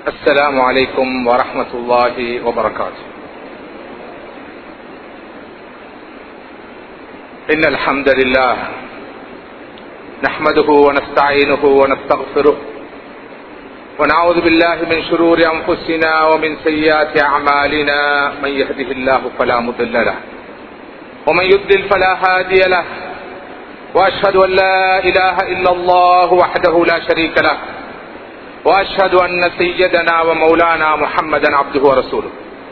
السلام عليكم ورحمة الله وبركاته إن الحمد لله نحمده ونستعينه ونستغفره ونعوذ بالله من شرور أنفسنا ومن سيئات أعمالنا من يهده الله فلا مضل له ومن يضلل فلا هادي له وأشهد أن لا إله إلا الله وحده لا شريك له واشهد ان سيدنا ومولانا محمدا عبده ورسوله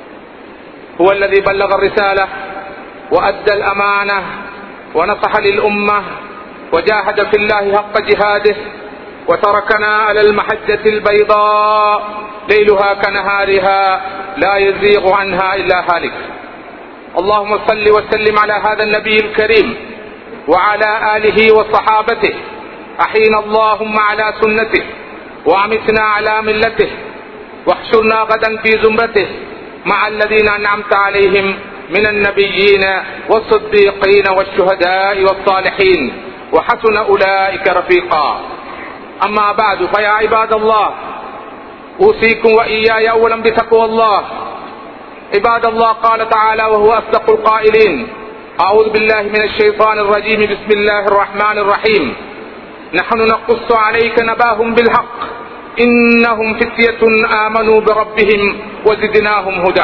هو الذي بلغ الرساله وادى الامانه ونصح للامه وجاهد في الله حق جهاده وتركنا على المحجه البيضاء ليلها كنهارها لا يزيغ عنها الا هالك اللهم صل وسلم على هذا النبي الكريم وعلى اله وصحابته احينا اللهم على سنته وامتنا على ملته واحشرنا غدا في زمرته مع الذين انعمت عليهم من النبيين والصديقين والشهداء والصالحين وحسن اولئك رفيقا اما بعد فيا عباد الله اوصيكم واياي اولا بتقوى الله عباد الله قال تعالى وهو اصدق القائلين اعوذ بالله من الشيطان الرجيم بسم الله الرحمن الرحيم نحن نقص عليك نباهم بالحق إنهم فتية آمنوا بربهم وزدناهم هدى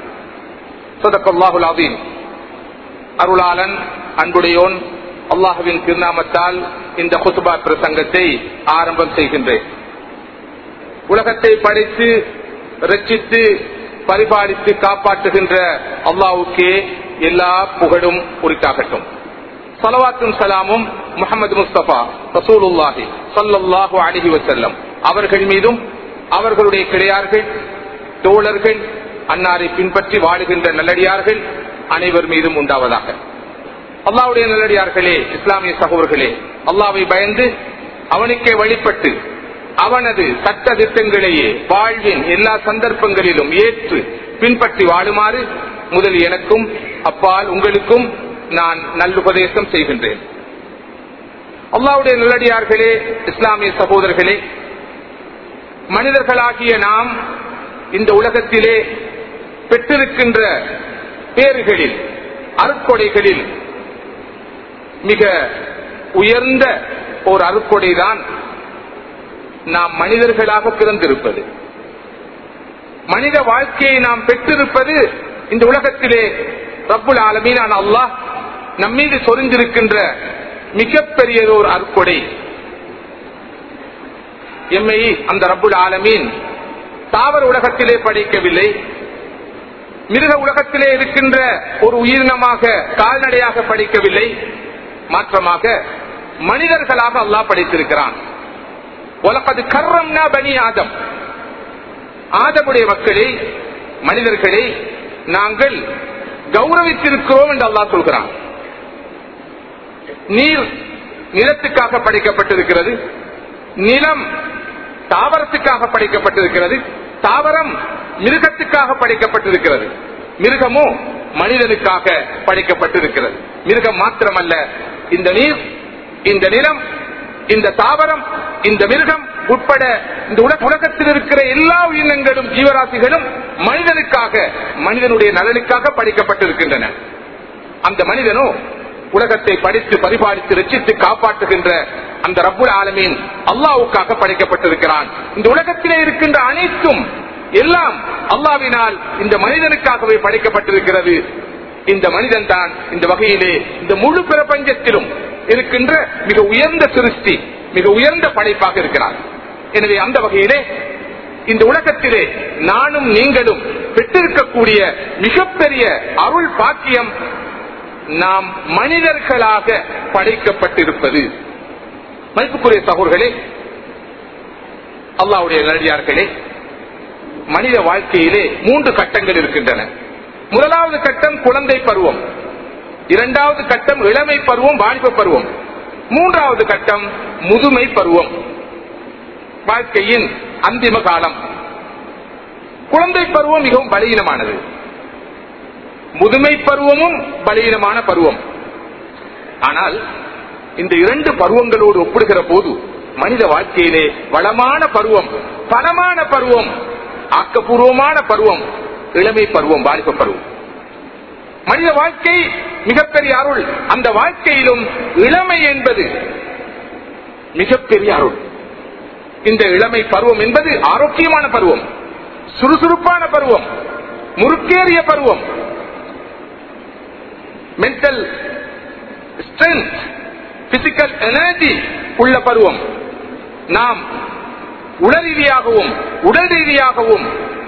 صدق الله العظيم அருளாளன் அன்புடையோன் அல்லாஹுவின் திருநாமத்தால் இந்த குத்துபா பிரசங்கத்தை ஆரம்பம் செய்கின்றேன் உலகத்தை படைத்து ரச்சித்து பரிபாலித்து காப்பாற்றுகின்ற அல்லாவுக்கே எல்லா புகழும் உரித்தாகட்டும் சலவாத்தும் சலாமும் முகமது முஸ்தபா ரசூலுல்லாஹி சல்லாஹு அலிஹி வசல்லம் அவர்கள் மீதும் அவர்களுடைய கிளையார்கள் தோழர்கள் அன்னாரை பின்பற்றி வாழுகின்ற நல்லடியார்கள் அனைவர் மீதும் உண்டாவதாக அல்லாவுடைய நல்லடியார்களே இஸ்லாமிய சகோதர்களே அல்லாவை பயந்து அவனுக்கே வழிபட்டு அவனது சட்ட திட்டங்களையே வாழ்வின் எல்லா சந்தர்ப்பங்களிலும் ஏற்று பின்பற்றி வாழுமாறு முதல் எனக்கும் அப்பால் உங்களுக்கும் நான் நல்லுபதேசம் செய்கின்றேன் அல்லாவுடைய நல்லடியார்களே இஸ்லாமிய சகோதரர்களே மனிதர்களாகிய நாம் இந்த உலகத்திலே பெற்றிருக்கின்ற பேறுகளில் அருக்கொடைகளில் மிக உயர்ந்த ஒரு அருக்கொடைதான் நாம் மனிதர்களாக பிறந்திருப்பது மனித வாழ்க்கையை நாம் பெற்றிருப்பது இந்த உலகத்திலே ரப்புல் ஆலமீனான அல்லாஹ் நம்மீது சொரிந்திருக்கின்ற மிகப்பெரியதோர் அற்கொடை எம்மை அந்த ரப்புல் ஆலமீன் தாவர உலகத்திலே படைக்கவில்லை மிருக உலகத்திலே இருக்கின்ற ஒரு உயிரினமாக கால்நடையாக படிக்கவில்லை மாற்றமாக மனிதர்களாக அல்லாஹ் படைத்திருக்கிறான் உலகது கர்ரம்னா பனி ஆதம் ஆதமுடைய மக்களை மனிதர்களை நாங்கள் கௌரவித்திருக்கிறோம் என்று அல்லா சொல்கிறான் நீர் நிலத்துக்காக படைக்கப்பட்டிருக்கிறது நிலம் தாவரத்துக்காக படைக்கப்பட்டிருக்கிறது தாவரம் மிருகத்துக்காக படைக்கப்பட்டிருக்கிறது மிருகமோ மனிதனுக்காக படைக்கப்பட்டிருக்கிறது மிருகம் மாத்திரமல்ல இந்த நீர் இந்த நிலம் இந்த தாவரம் இந்த மிருகம் உட்பட இந்த உலக உலகத்தில் இருக்கிற எல்லா உயிரினங்களும் ஜீவராசிகளும் மனிதனுக்காக மனிதனுடைய நலனுக்காக படைக்கப்பட்டிருக்கின்றன அந்த மனிதனோ உலகத்தை படித்து பரிபாலித்து ரச்சித்து காப்பாற்றுகின்ற அந்த ரப்புல் ஆலமீன் அல்லாவுக்காக படைக்கப்பட்டிருக்கிறான் இந்த உலகத்திலே இருக்கின்ற அனைத்தும் எல்லாம் அல்லாவினால் இந்த மனிதனுக்காகவே படைக்கப்பட்டிருக்கிறது இந்த மனிதன் தான் இந்த வகையிலே இந்த முழு பிரபஞ்சத்திலும் இருக்கின்ற மிக உயர்ந்த சிருஷ்டி மிக உயர்ந்த படைப்பாக இருக்கிறார் எனவே அந்த வகையிலே இந்த உலகத்திலே நானும் நீங்களும் பெற்றிருக்கக்கூடிய மிகப்பெரிய அருள் பாக்கியம் நாம் மனிதர்களாக படைக்கப்பட்டிருப்பது மதிப்புக்குரிய சகோதர்களே அல்லாவுடைய நடிகார்களே மனித வாழ்க்கையிலே மூன்று கட்டங்கள் இருக்கின்றன முதலாவது கட்டம் குழந்தை பருவம் இரண்டாவது கட்டம் இளமை பருவம் வாலிப பருவம் மூன்றாவது கட்டம் முதுமை பருவம் வாழ்க்கையின் அந்திம காலம் குழந்தை பருவம் மிகவும் பலகீனமானது முதுமை பருவமும் பலகீனமான பருவம் ஆனால் இந்த இரண்டு பருவங்களோடு ஒப்பிடுகிற போது மனித வாழ்க்கையிலே வளமான பருவம் பலமான பருவம் ஆக்கப்பூர்வமான பருவம் இளமை பருவம் வாலிப பருவம் மனித வாழ்க்கை மிகப்பெரிய அருள் அந்த வாழ்க்கையிலும் இளமை என்பது மிகப்பெரிய அருள் இந்த இளமை பருவம் என்பது ஆரோக்கியமான பருவம் சுறுசுறுப்பான பருவம் முறுக்கேறிய பருவம் மென்டல் ஸ்ட்ரென்த் பிசிக்கல் எனர்ஜி உள்ள பருவம் நாம் உடல் ரீதியாகவும் உடல் ரீதியாகவும்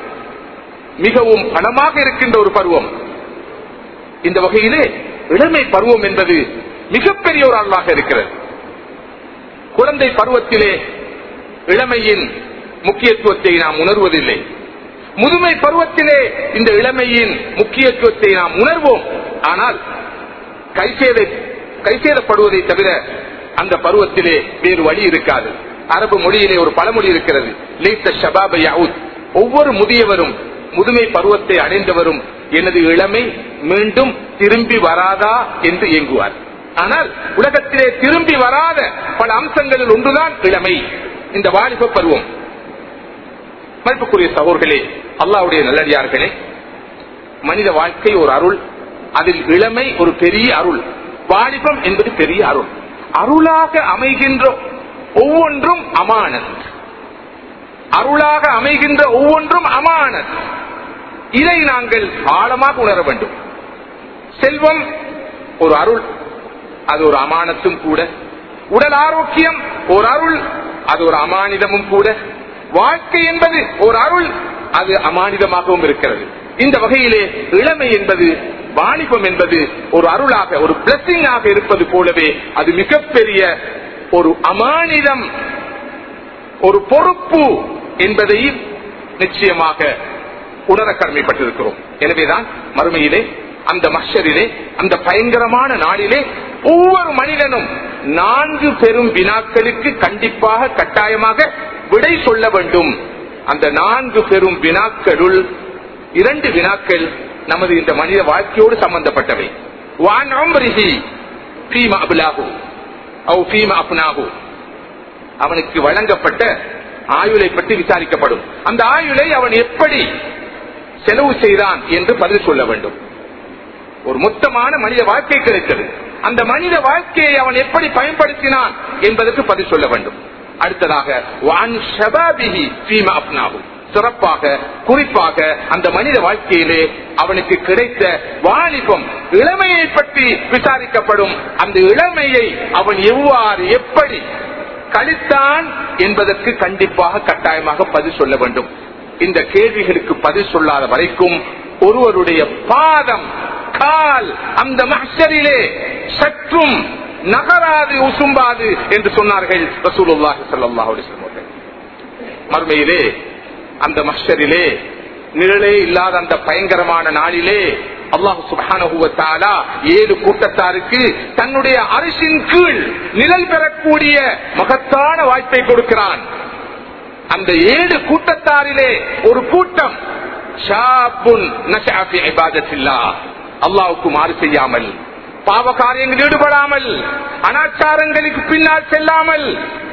மிகவும் பணமாக இருக்கின்ற ஒரு பருவம் இந்த வகையிலே இளமை பருவம் என்பது மிகப்பெரிய ஒரு அருளாக இருக்கிறது குழந்தை பருவத்திலே இளமையின் முக்கியத்துவத்தை நாம் உணர்வதில்லை முதுமை பருவத்திலே இந்த இளமையின் முக்கியத்துவத்தை நாம் உணர்வோம் ஆனால் கைசேதை கைசேதப்படுவதை தவிர அந்த பருவத்திலே வேறு வழி இருக்காது அரபு மொழியிலே ஒரு பழமொழி இருக்கிறது லைத்த ஷபாப யவுத் ஒவ்வொரு முதியவரும் முதுமை பருவத்தை அடைந்தவரும் எனது இளமை மீண்டும் திரும்பி வராதா என்று இயங்குவார் ஆனால் உலகத்திலே திரும்பி வராத பல அம்சங்களில் ஒன்றுதான் இளமை இந்த வாலிப பருவம் மதிப்புக்குரிய சகோர்களே அல்லாவுடைய நல்லடியார்களே மனித வாழ்க்கை ஒரு அருள் அதில் இளமை ஒரு பெரிய அருள் வாலிபம் என்பது பெரிய அருள் அருளாக அமைகின்ற ஒவ்வொன்றும் அமானத் அருளாக அமைகின்ற ஒவ்வொன்றும் அமானத் இதை நாங்கள் ஆழமாக உணர வேண்டும் செல்வம் ஒரு அருள் அது ஒரு அமானத்தும் கூட உடல் ஆரோக்கியம் ஒரு அருள் அது ஒரு அமானிதமும் கூட வாழ்க்கை என்பது ஒரு அருள் அது அமானிதமாகவும் இருக்கிறது இந்த வகையிலே இளமை என்பது வாணிபம் என்பது ஒரு அருளாக ஒரு பிளஸிங் ஆக இருப்பது போலவே அது மிகப்பெரிய ஒரு அமானிதம் ஒரு பொறுப்பு என்பதையும் நிச்சயமாக உணர கடமைப்பட்டிருக்கிறோம் எனவேதான் மறுமையிலே அந்த மஷரிலே அந்த பயங்கரமான நாளிலே ஒவ்வொரு மனிதனும் நான்கு பெரும் வினாக்களுக்கு கண்டிப்பாக கட்டாயமாக விடை சொல்ல வேண்டும் அந்த நான்கு பெரும் வினாக்களுள் இரண்டு வினாக்கள் நமது இந்த மனித வாழ்க்கையோடு சம்பந்தப்பட்டவை வான் அம்ரிஹி ஃபீம அபுலாஹு அவ் ஃபீம அப்னாஹு அவனுக்கு வழங்கப்பட்ட ஆயுளை பற்றி விசாரிக்கப்படும் அந்த ஆயுளை அவன் எப்படி செலவு செய்தான் என்று பதில் சொல்ல வேண்டும் ஒரு மொத்தமான மனித வாழ்க்கை கிடைத்தது அந்த மனித வாழ்க்கையை அவன் எப்படி பயன்படுத்தினான் என்பதற்கு பதில் சொல்ல வேண்டும் அடுத்ததாக வான் ஷபாபிஹி ஃபீம அப்னாஹு சிறப்பாக குறிப்பாக அந்த மனித வாழ்க்கையிலே அவனுக்கு கிடைத்த வாலிபம் இளமையை பற்றி விசாரிக்கப்படும் அந்த இளமையை அவன் எவ்வாறு எப்படி கழித்தான் என்பதற்கு கண்டிப்பாக கட்டாயமாக பதில் சொல்ல வேண்டும் இந்த கேள்விகளுக்கு பதில் சொல்லாத வரைக்கும் ஒருவருடைய பாதம் கால் அந்த மஹரிலே சற்றும் நகராது உசும்பாது என்று சொன்னார்கள் ரசூலுல்லாஹி ஸல்லல்லாஹு அலைஹி வஸல்லம் மறுமையிலே அந்த மஷரிலே நிழலே இல்லாத அந்த பயங்கரமான நாளிலே அல்லாஹு சுபானுவத்தாலா ஏழு கூட்டத்தாருக்கு தன்னுடைய அரசின் கீழ் நிழல் பெறக்கூடிய மகத்தான வாய்ப்பை கொடுக்கிறான் அந்த ஏழு கூட்டத்தாரிலே ஒரு கூட்டம் அல்லாவுக்கு மாறு செய்யாமல் பாவ காரியங்கள் ஈடுபடாமல் அனாச்சாரங்களுக்கு பின்னால் செல்லாமல்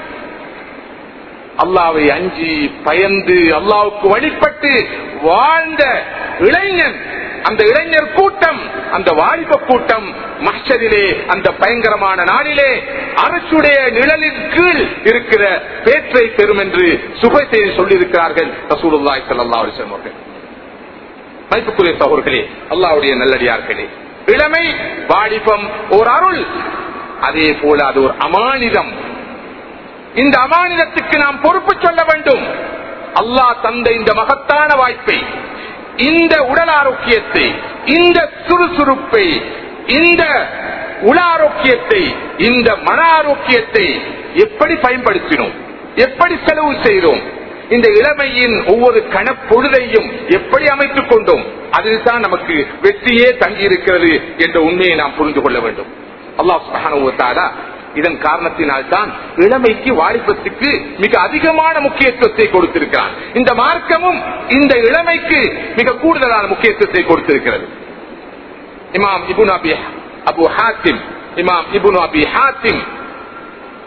அல்லாவை அஞ்சி பயந்து அல்லாவுக்கு வழிபட்டு வாழ்ந்த இளைஞன் அந்த இளைஞர் கூட்டம் அந்த வாலிப கூட்டம் மஷரிலே அந்த பயங்கரமான நாளிலே அரசுடைய நிழலின் கீழ் இருக்கிற பேற்றை பெறும் என்று சுப செய்தி சொல்லியிருக்கிறார்கள் ரசூலுல்லாய் சல்லா அலிஸ்லாம் அவர்கள் மதிப்புக்குரிய சகோர்களே அல்லாவுடைய நல்லடியார்களே இளமை வாலிபம் ஒரு அருள் அதே போல அது ஒரு அமானிதம் இந்த அமானிதத்துக்கு நாம் பொறுப்பு சொல்ல வேண்டும் அல்லாஹ் தந்த இந்த மகத்தான வாய்ப்பை இந்த உடல் ஆரோக்கியத்தை இந்த சுறுசுறுப்பை இந்த உல ஆரோக்கியத்தை இந்த மன ஆரோக்கியத்தை எப்படி பயன்படுத்தினோம் எப்படி செலவு செய்தோம் இந்த இளமையின் ஒவ்வொரு கணப்பொழுதையும் எப்படி அமைத்துக் கொண்டோம் அதில் தான் நமக்கு வெற்றியே தங்கி இருக்கிறது என்ற உண்மையை நாம் புரிந்து கொள்ள வேண்டும் அல்லாஹ் சுபானுவத்தாரா இதன் காரணத்தினால் தான் இளமைக்கு வாலிபத்துக்கு மிக அதிகமான முக்கியத்துவத்தை கொடுத்திருக்கிறான் இந்த மார்க்கமும் இந்த இளமைக்கு மிக கூடுதலான முக்கியத்துவத்தை கொடுத்திருக்கிறது இமாம் இபுன் அபி அபு ஹாத்திம் இமாம் இபுன் அபி ஹாத்திம்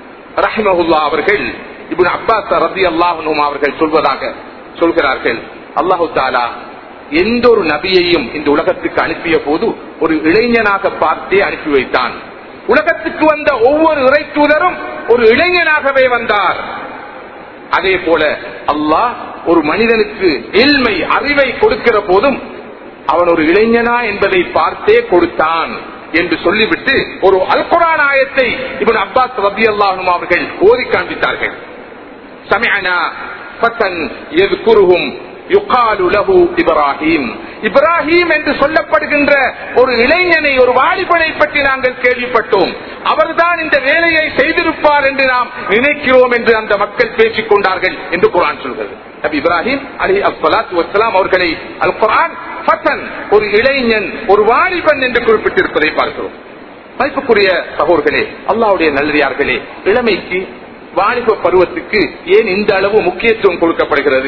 ரஹிமஹுல்லா அவர்கள் இபுன் அப்பாஸ் ரபி அல்லாஹனும் அவர்கள் சொல்வதாக சொல்கிறார்கள் அல்லாஹு தாலா எந்த ஒரு நபியையும் இந்த உலகத்துக்கு அனுப்பிய போது ஒரு இளைஞனாக பார்த்தே அனுப்பி வைத்தான் உலகத்துக்கு வந்த ஒவ்வொரு இறை தூதரும் ஒரு இளைஞனாகவே வந்தார் அதே போல அல்லாஹ் ஒரு மனிதனுக்கு எல்மை அறிவை கொடுக்கிற போதும் அவன் ஒரு இளைஞனா என்பதை பார்த்தே கொடுத்தான் என்று சொல்லிவிட்டு ஒரு அல்குரான் ஆயத்தை இவன் அப்பாஸ் ரபி அல்லாஹும் அவர்கள் ஓதி காண்பித்தார்கள் சமயனா ஃபத்தன் எதுகுருகும் யுகாலு லஹு இப்ராஹிம் இப்ராஹிம் என்று சொல்லப்படுகின்ற ஒரு இளைஞனை ஒரு வாலிபனை பற்றி நாங்கள் கேள்விப்பட்டோம் அவர்தான் இந்த வேலையை செய்திருப்பார் என்று நாம் நினைக்கிறோம் என்று அந்த மக்கள் பேசிக் கொண்டார்கள் என்று குரான் சொல்கிறது நபி இப்ராஹிம் அலி அஸ்வலாத் வசலாம் அவர்களை அல் குரான் ஃபத்தன் ஒரு இளைஞன் ஒரு வாலிபன் என்று குறிப்பிட்டிருப்பதை பார்க்கிறோம் மதிப்புக்குரிய சகோர்களே அல்லாவுடைய நல்லடியார்களே இளமைக்கு வாலிப பருவத்துக்கு ஏன் இந்த அளவு முக்கியத்துவம் கொடுக்கப்படுகிறது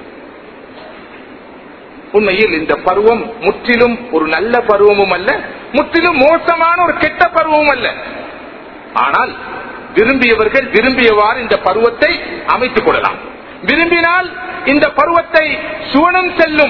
உண்மையில் இந்த பருவம் முற்றிலும் ஒரு நல்ல பருவமும் அல்ல முற்றிலும் மோசமான ஒரு கெட்ட பருவமும் அல்ல ஆனால் விரும்பியவர்கள் விரும்பியவாறு இந்த பருவத்தை அமைத்துக் கொள்ளலாம் விரும்பினால் இந்த பருவத்தை சுவனம் செல்லும்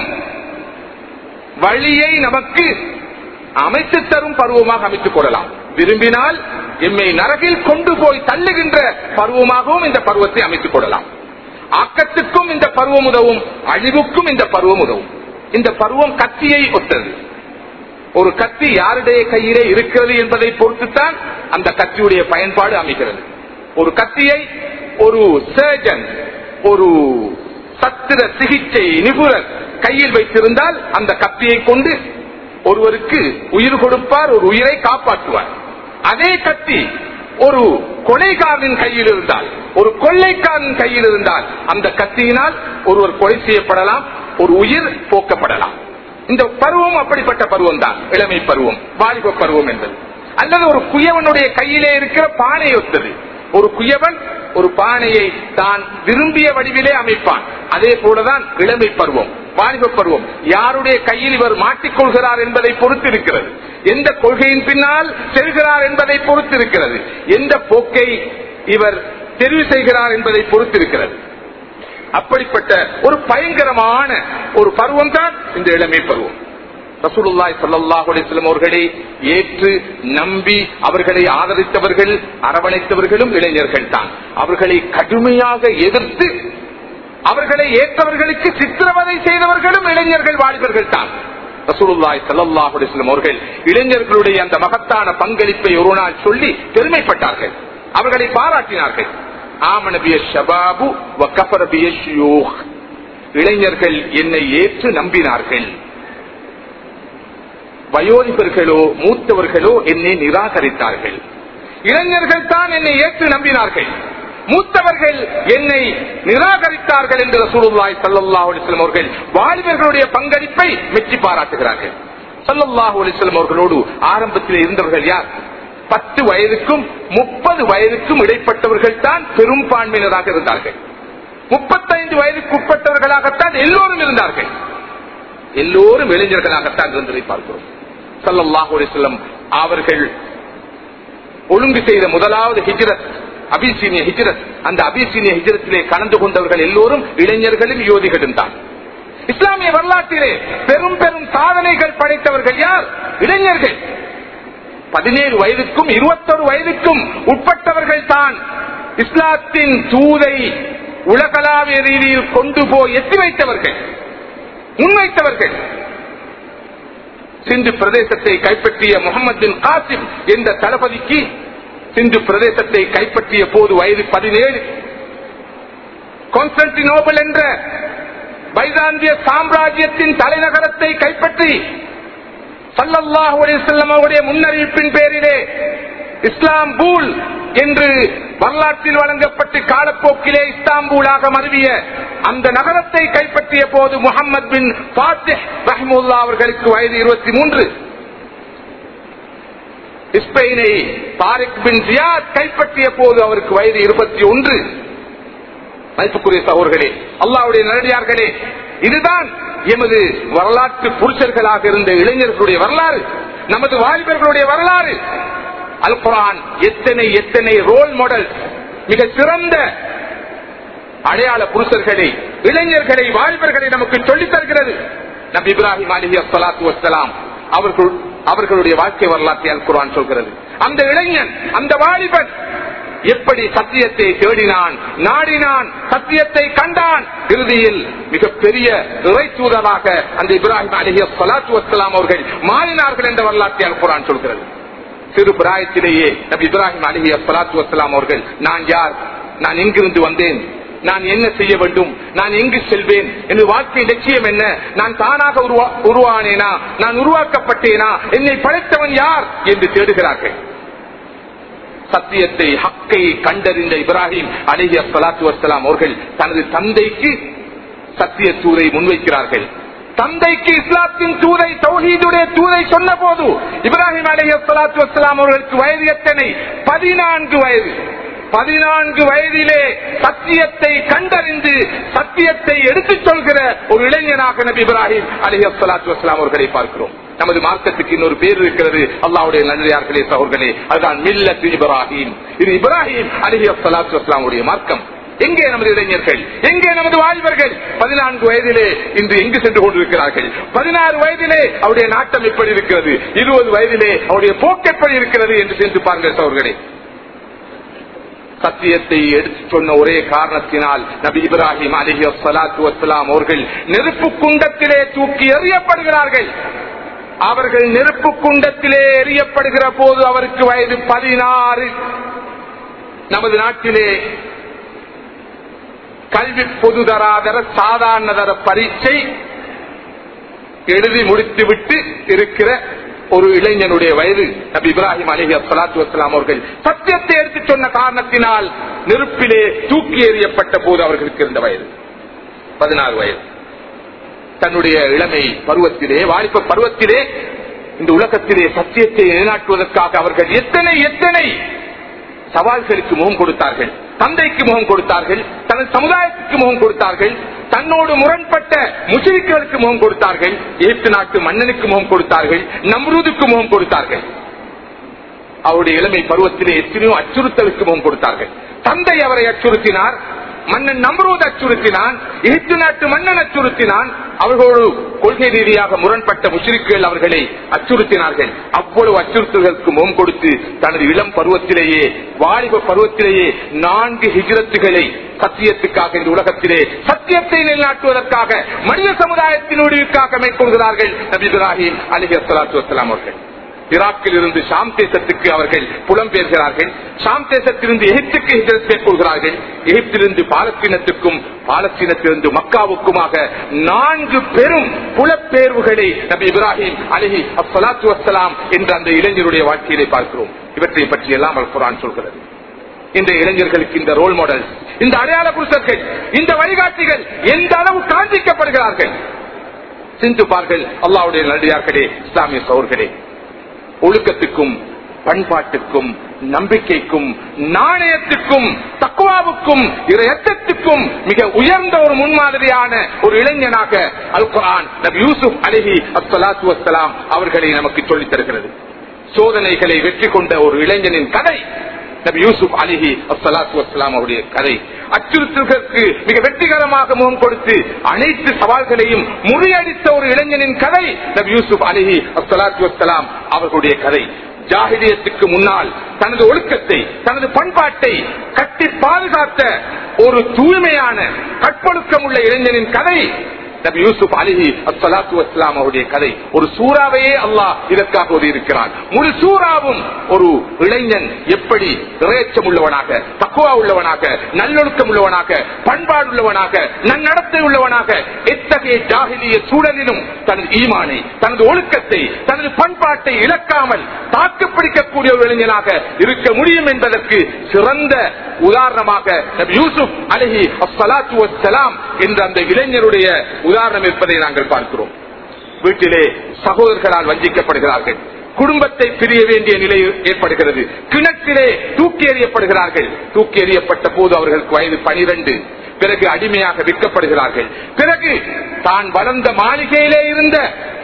வழியை நமக்கு அமைத்து தரும் பருவமாக அமைத்துக் கொள்ளலாம் விரும்பினால் எம்மை நரகில் கொண்டு போய் தள்ளுகின்ற பருவமாகவும் இந்த பருவத்தை அமைத்துக் கொள்ளலாம் ஆக்கத்துக்கும் இந்த பருவம் உதவும் அழிவுக்கும் இந்த பருவம் உதவும் இந்த பருவம் கத்தியை ஒத்தது ஒரு கத்தி யாருடைய கையிலே இருக்கிறது என்பதை பொறுத்துத்தான் அந்த கத்தியுடைய பயன்பாடு அமைகிறது ஒரு கத்தியை ஒரு சர்ஜன் ஒரு சத்திர சிகிச்சை நிபுணர் கையில் வைத்திருந்தால் அந்த கத்தியை கொண்டு ஒருவருக்கு உயிர் கொடுப்பார் ஒரு உயிரை காப்பாற்றுவார் அதே கத்தி ஒரு கொலைகாரனின் கையில் இருந்தால் ஒரு கொள்ளைக்காரன் கையில் இருந்தால் அந்த கத்தியினால் ஒருவர் கொலை செய்யப்படலாம் ஒரு உயிர் போக்கப்படலாம் இந்த பருவம் அப்படிப்பட்ட பருவம் தான் இளமை பருவம் வாலிப பருவம் என்பது அல்லது ஒரு குயவனுடைய கையிலே இருக்கிற பானை ஒத்தது ஒரு குயவன் ஒரு பானையை தான் விரும்பிய வடிவிலே அமைப்பான் அதே போலதான் இளமை பருவம் வாலிப பருவம் யாருடைய கையில் இவர் மாட்டிக்கொள்கிறார் என்பதை பொறுத்து இருக்கிறது எந்த கொள்கையின் பின்னால் செல்கிறார் என்பதை பொறுத்து இருக்கிறது எந்த போக்கை இவர் தெரிவு செய்கிறார் என்பதை பொறுத்து இருக்கிறது அப்படிப்பட்ட ஒரு பயங்கரமான ஒரு பருவம் தான் இந்த இளமை பருவம் ரசூலுல்லாய் சல்லாஹ் அலிஸ்லம் அவர்களை ஏற்று நம்பி அவர்களை ஆதரித்தவர்கள் அரவணைத்தவர்களும் இளைஞர்கள் தான் அவர்களை கடுமையாக எதிர்த்து அவர்களை ஏற்றவர்களுக்கு சித்திரவதை செய்தவர்களும் இளைஞர்கள் வாலிபர்கள் தான் ரசூலுல்லாய் சல்லாஹ் அலிஸ்லம் அவர்கள் இளைஞர்களுடைய அந்த மகத்தான பங்களிப்பை ஒரு நாள் சொல்லி பெருமைப்பட்டார்கள் அவர்களை பாராட்டினார்கள் ஆமனபிய ஷபாபு வக்கபரபிய ஷியூஹ் இளைஞர்கள் என்னை ஏற்று நம்பினார்கள் வயோதிபர்களோ மூத்தவர்களோ என்னை நிராகரித்தார்கள் இளைஞர்கள் தான் என்னை ஏற்று நம்பினார்கள் மூத்தவர்கள் என்னை நிராகரித்தார்கள் என்று ரசூலுல்லாய் சல்லாஹூ அலிஸ்லாம் அவர்கள் வாலிபர்களுடைய பங்களிப்பை மெச்சி பாராட்டுகிறார்கள் சல்லாஹூ அலிஸ்லாம் அவர்களோடு ஆரம்பத்தில் இருந்தவர்கள் யார் பத்து வயதுக்கும் முப்பது வயதுக்கும் இடைப்பட்டவர்கள் தான் பெரும்பான்மையினராக இருந்தார்கள் முப்பத்தைந்து வயதுக்கு உட்பட்டவர்களாகத்தான் எல்லோரும் இருந்தார்கள் எல்லோரும் இளைஞர்களாகத்தான் இருந்ததை பார்க்கிறோம் சல்லாஹூ அலிஸ்லம் அவர்கள் ஒழுங்கு செய்த முதலாவது ஹிஜ்ரத் அபிசீனிய ஹிஜ்ரத் அந்த அபிசீனிய ஹிஜ்ரத்திலே கலந்து கொண்டவர்கள் எல்லோரும் இளைஞர்களும் யோதிகளும் தான் இஸ்லாமிய வரலாற்றிலே பெரும் பெரும் சாதனைகள் படைத்தவர்கள் யார் இளைஞர்கள் பதினேழு வயதுக்கும் இருபத்தொரு வயதுக்கும் உட்பட்டவர்கள் தான் இஸ்லாத்தின் தூதை உலகளாவிய ரீதியில் கொண்டு போய் எத்தி வைத்தவர்கள் முன்வைத்தவர்கள் சிந்து பிரதேசத்தை கைப்பற்றிய முகமது பின் காசிம் என்ற தளபதிக்கு சிந்து பிரதேசத்தை கைப்பற்றிய போது வயது பதினேழு கான்ஸ்டன்டினோபல் என்ற பைசாந்திய சாம்ராஜ்யத்தின் தலைநகரத்தை கைப்பற்றி சல்லல்லாஹு அலிசல்லம் அவருடைய முன்னறிவிப்பின் பேரிலே இஸ்லாம்பூல் என்று வரலாற்றில் வழங்கப்பட்டு காலப்போக்கிலே இஸ்தாம்பூலாக மருவிய அந்த நகரத்தை கைப்பற்றிய போது முகமது பின் பாத்திஹ் ரஹமுல்லா அவர்களுக்கு வயது இருபத்தி மூன்று ஸ்பெயினை தாரிக் பின் ஜியாத் கைப்பற்றிய போது அவருக்கு வயது இருபத்தி ஒன்று மதிப்புக்குரிய சகோர்களே அல்லாவுடைய நேரடியார்களே இதுதான் எமது வரலாற்று புருஷர்களாக இருந்த இளைஞர்களுடைய வரலாறு நமது வாலிபர்களுடைய வரலாறு அல் குரான் எத்தனை எத்தனை ரோல் மாடல் மிக சிறந்த அடையாள புருஷர்களை இளைஞர்களை வாலிபர்களை நமக்கு சொல்லித் தருகிறது நபி இப்ராஹிம் அலி அஸ்லாத்து வசலாம் அவர்கள் அவர்களுடைய வாழ்க்கை வரலாற்றை அல் குர்ஆன் சொல்கிறது அந்த இளைஞன் அந்த வாலிபன் எப்படி சத்தியத்தை தேடினான் நாடினான் சத்தியத்தை கண்டான் இறுதியில் மிகப்பெரிய இறைத்தூதராக அந்த இப்ராஹிம் அலிஹி சலாத்து வசலாம் அவர்கள் மாறினார்கள் என்ற வரலாற்றை அல் குர்ஆன் சொல்கிறது சிறு பிராயத்திலேயே நபி இப்ராஹிம் அலிஹி சலாத்து வசலாம் அவர்கள் நான் யார் நான் எங்கிருந்து வந்தேன் நான் என்ன செய்ய வேண்டும் நான் எங்கு செல்வேன் எனது வாழ்க்கை லட்சியம் என்ன நான் தானாக உருவா- உருவானேனா நான் உருவாக்கப்பட்டேனா என்னை படைத்தவன் யார் என்று தேடுகிறார்கள் சத்தியத்தை ஹக்கை கண்டறிந்த இப்ராஹிம் அலிஹி சலாத்து வசலாம் அவர்கள் தனது தந்தைக்கு சத்திய தூரை முன்வைக்கிறார்கள் தந்தைக்கு இஸ்லாத்தின் தூரை தௌஹீதுடைய தூரை சொன்ன போது இப்ராஹிம் அலிஹி சலாத்து வசலாம் அவர்களுக்கு வயது எத்தனை பதினான்கு வயது பதினான்கு வயதிலே சத்தியத்தை கண்டறிந்து சத்தியத்தை எடுத்துச் சொல்கிற ஒரு இளைஞனாக நபி இப்ராஹிம் அலிஹி சலாத்து வசலாம் அவர்களை பார்க்கிறோம் நமது மார்க்கத்துக்கு இன்னொரு பேர் இருக்கிறது அல்லாவுடைய நல்லே சகோர்களே அதுதான் மில்லத்து இப்ராஹிம் இது இப்ராஹிம் அலிஹி சலாத்து வஸ்லாமுடைய மார்க்கம் எங்கே நமது இளைஞர்கள் எங்கே நமது வாலிபர்கள் பதினான்கு வயதிலே இன்று எங்கு சென்று கொண்டிருக்கிறார்கள் பதினாறு வயதிலே அவருடைய நாட்டம் எப்படி இருக்கிறது இருபது வயதிலே அவருடைய போக்கு எப்படி இருக்கிறது என்று சென்று பாருங்கள் சகோர்களே சத்தியத்தை எடுத்து சொன்ன ஒரே காரணத்தினால் நபி இப்ராஹிம் அலிஹி சலாத்து வசலாம் அவர்கள் நெருப்பு குண்டத்திலே தூக்கி எறியப்படுகிறார்கள் அவர்கள் நெருப்பு குண்டத்திலே எறியப்படுகிற போது அவருக்கு வயது பதினாறு நமது நாட்டிலே கல்வி பொதுதராதர சாதாரண தர பரீட்சை எழுதி முடித்துவிட்டு இருக்கிற ஒரு இளைஞனுடைய வயது நபி இப்ராஹிம் அலிஹி சலாத்து வசலாம் அவர்கள் சத்தியத்தை எடுத்து சொன்ன காரணத்தினால் நெருப்பிலே தூக்கி எறியப்பட்ட போது அவர்களுக்கு இருந்த வயது பதினாறு வயது தன்னுடைய இளமை பருவத்திலே வாலிப பருவத்திலே இந்த உலகத்திலே சத்தியத்தை நிலைநாட்டுவதற்காக அவர்கள் எத்தனை எத்தனை சவால்களுக்கு முகம் கொடுத்தார்கள் தந்தைக்கு முகம் கொடுத்தார்கள் தனது சமுதாயத்துக்கு முகம் கொடுத்தார்கள் தன்னோடு முரண்பட்ட முஸ்லிம்களுக்கு முகம் கொடுத்தார்கள் எகிப்து நாட்டு மன்னனுக்கு முகம் கொடுத்தார்கள் நம்ரூதுக்கு முகம் கொடுத்தார்கள் அவருடைய இளமை பருவத்திலே எத்தனையோ அச்சுறுத்தலுக்கு முகம் கொடுத்தார்கள் தந்தை அவரை அச்சுறுத்தினார் மன்னன் நம்ரூத் அச்சுறுத்தினான் எகிப்து நாட்டு மன்னன் அச்சுறுத்தினான் அவர்களோடு கொள்கை ரீதியாக முரண்பட்ட முஷ்ரிக்குகள் அவர்களை அச்சுறுத்தினார்கள் அவ்வளவு அச்சுறுத்தல்களுக்கு முகம் கொடுத்து தனது இளம் பருவத்திலேயே வாலிப பருவத்திலேயே நான்கு ஹிஜ்ரத்துகளை சத்தியத்துக்காக இந்த உலகத்திலே சத்தியத்தை நிலைநாட்டுவதற்காக மனித சமுதாயத்தின் முடிவுக்காக மேற்கொள்கிறார்கள் நபி இப்ராஹிம் அலிஹி அஸ்லாத்து வசலாம் அவர்கள் ஈராக்கில் இருந்து ஷாம் தேசத்துக்கு அவர்கள் புலம்பெயர்கிறார்கள் ஷாம் தேசத்திலிருந்து எகிப்துக்கு ஹிஜரத் மேற்கொள்கிறார்கள் எகிப்திலிருந்து பாலஸ்தீனத்துக்கும் பாலஸ்தீனத்திலிருந்து மக்காவுக்குமாக நான்கு பெரும் புலப்பெயர்வுகளை நபி இப்ராஹிம் அலிஹி அஸ்லாத்து வசலாம் என்ற அந்த இளைஞருடைய வாழ்க்கையிலே பார்க்கிறோம் இவற்றை பற்றி எல்லாம் அல் குரான் சொல்கிறது இந்த இளைஞர்களுக்கு இந்த ரோல் மாடல் இந்த அடையாள புருஷர்கள் இந்த வழிகாட்டிகள் எந்த அளவு காண்பிக்கப்படுகிறார்கள் சிந்துப்பார்கள் அல்லாவுடைய நடிகார்களே இஸ்லாமிய சோர்களே ஒழுக்கத்துக்கும் பண்பாட்டுக்கும் நம்பிக்கைக்கும் நாணயத்துக்கும் தக்குவாவுக்கும் இரையத்துக்கும் மிக உயர்ந்த ஒரு முன்மாதிரியான ஒரு இளைஞனாக அல் குரான் நபி யூசுப் அலிஹி அஸ்லாத்து வசலாம் அவர்களை நமக்கு சொல்லித் தருகிறது சோதனைகளை வெற்றி கொண்ட ஒரு இளைஞனின் கதை நபி யூசுப் அலிஹி அஸ்லாத்து வசலாம் அவருடைய கதை அச்சுறுத்தல்களுக்கு மிக வெற்றிகரமாக முகம் கொடுத்து அனைத்து சவால்களையும் முறியடித்த ஒரு இளைஞனின் கதை நபி யூசுப் அலிஹி அஸ்லாத்து வசலாம் அவர்களுடைய கதை ஜாகிரியத்துக்கு முன்னால் தனது ஒழுக்கத்தை தனது பண்பாட்டை கட்டி பாதுகாத்த ஒரு தூய்மையான கற்பொழுக்கம் உள்ள இளைஞனின் கதை நபி யூசுப் அலிஹி அஸ்லாத்து வஸ்லாம் அவருடைய கதை ஒரு சூறாவையே அல்லாஹ் இதற்காக ஒரு இருக்கிறான் முழு சூறாவும் ஒரு இளைஞன் எப்படி இறையச்சம் உள்ளவனாக தக்குவா உள்ளவனாக நல்லொழுக்கம் உள்ளவனாக பண்பாடு உள்ளவனாக நன்னடத்தை உள்ளவனாக எத்தகைய ஜாகிலிய சூழலிலும் தனது ஈமானை தனது ஒழுக்கத்தை தனது பண்பாட்டை இழக்காமல் தாக்கு பிடிக்கக்கூடிய ஒரு இளைஞனாக இருக்க முடியும் என்பதற்கு சிறந்த உதாரணமாக நபி யூசுப் அலிஹி அஸ்லாத்து வஸ்லாம் என்ற அந்த இளைஞருடைய உதாரணம் இருப்பதை நாங்கள் பார்க்கிறோம் வீட்டிலே சகோதரர்களால் வஞ்சிக்கப்படுகிறார்கள் குடும்பத்தை பிரிய வேண்டிய நிலை ஏற்படுகிறது கிணற்றிலே தூக்கி எறியப்படுகிறார்கள் தூக்கி எறியப்பட்ட போது அவர்களுக்கு வயது பனிரெண்டு பிறகு அடிமையாக விற்கப்படுகிறார்கள் பிறகு தான் வளர்ந்த மாளிகையிலே இருந்த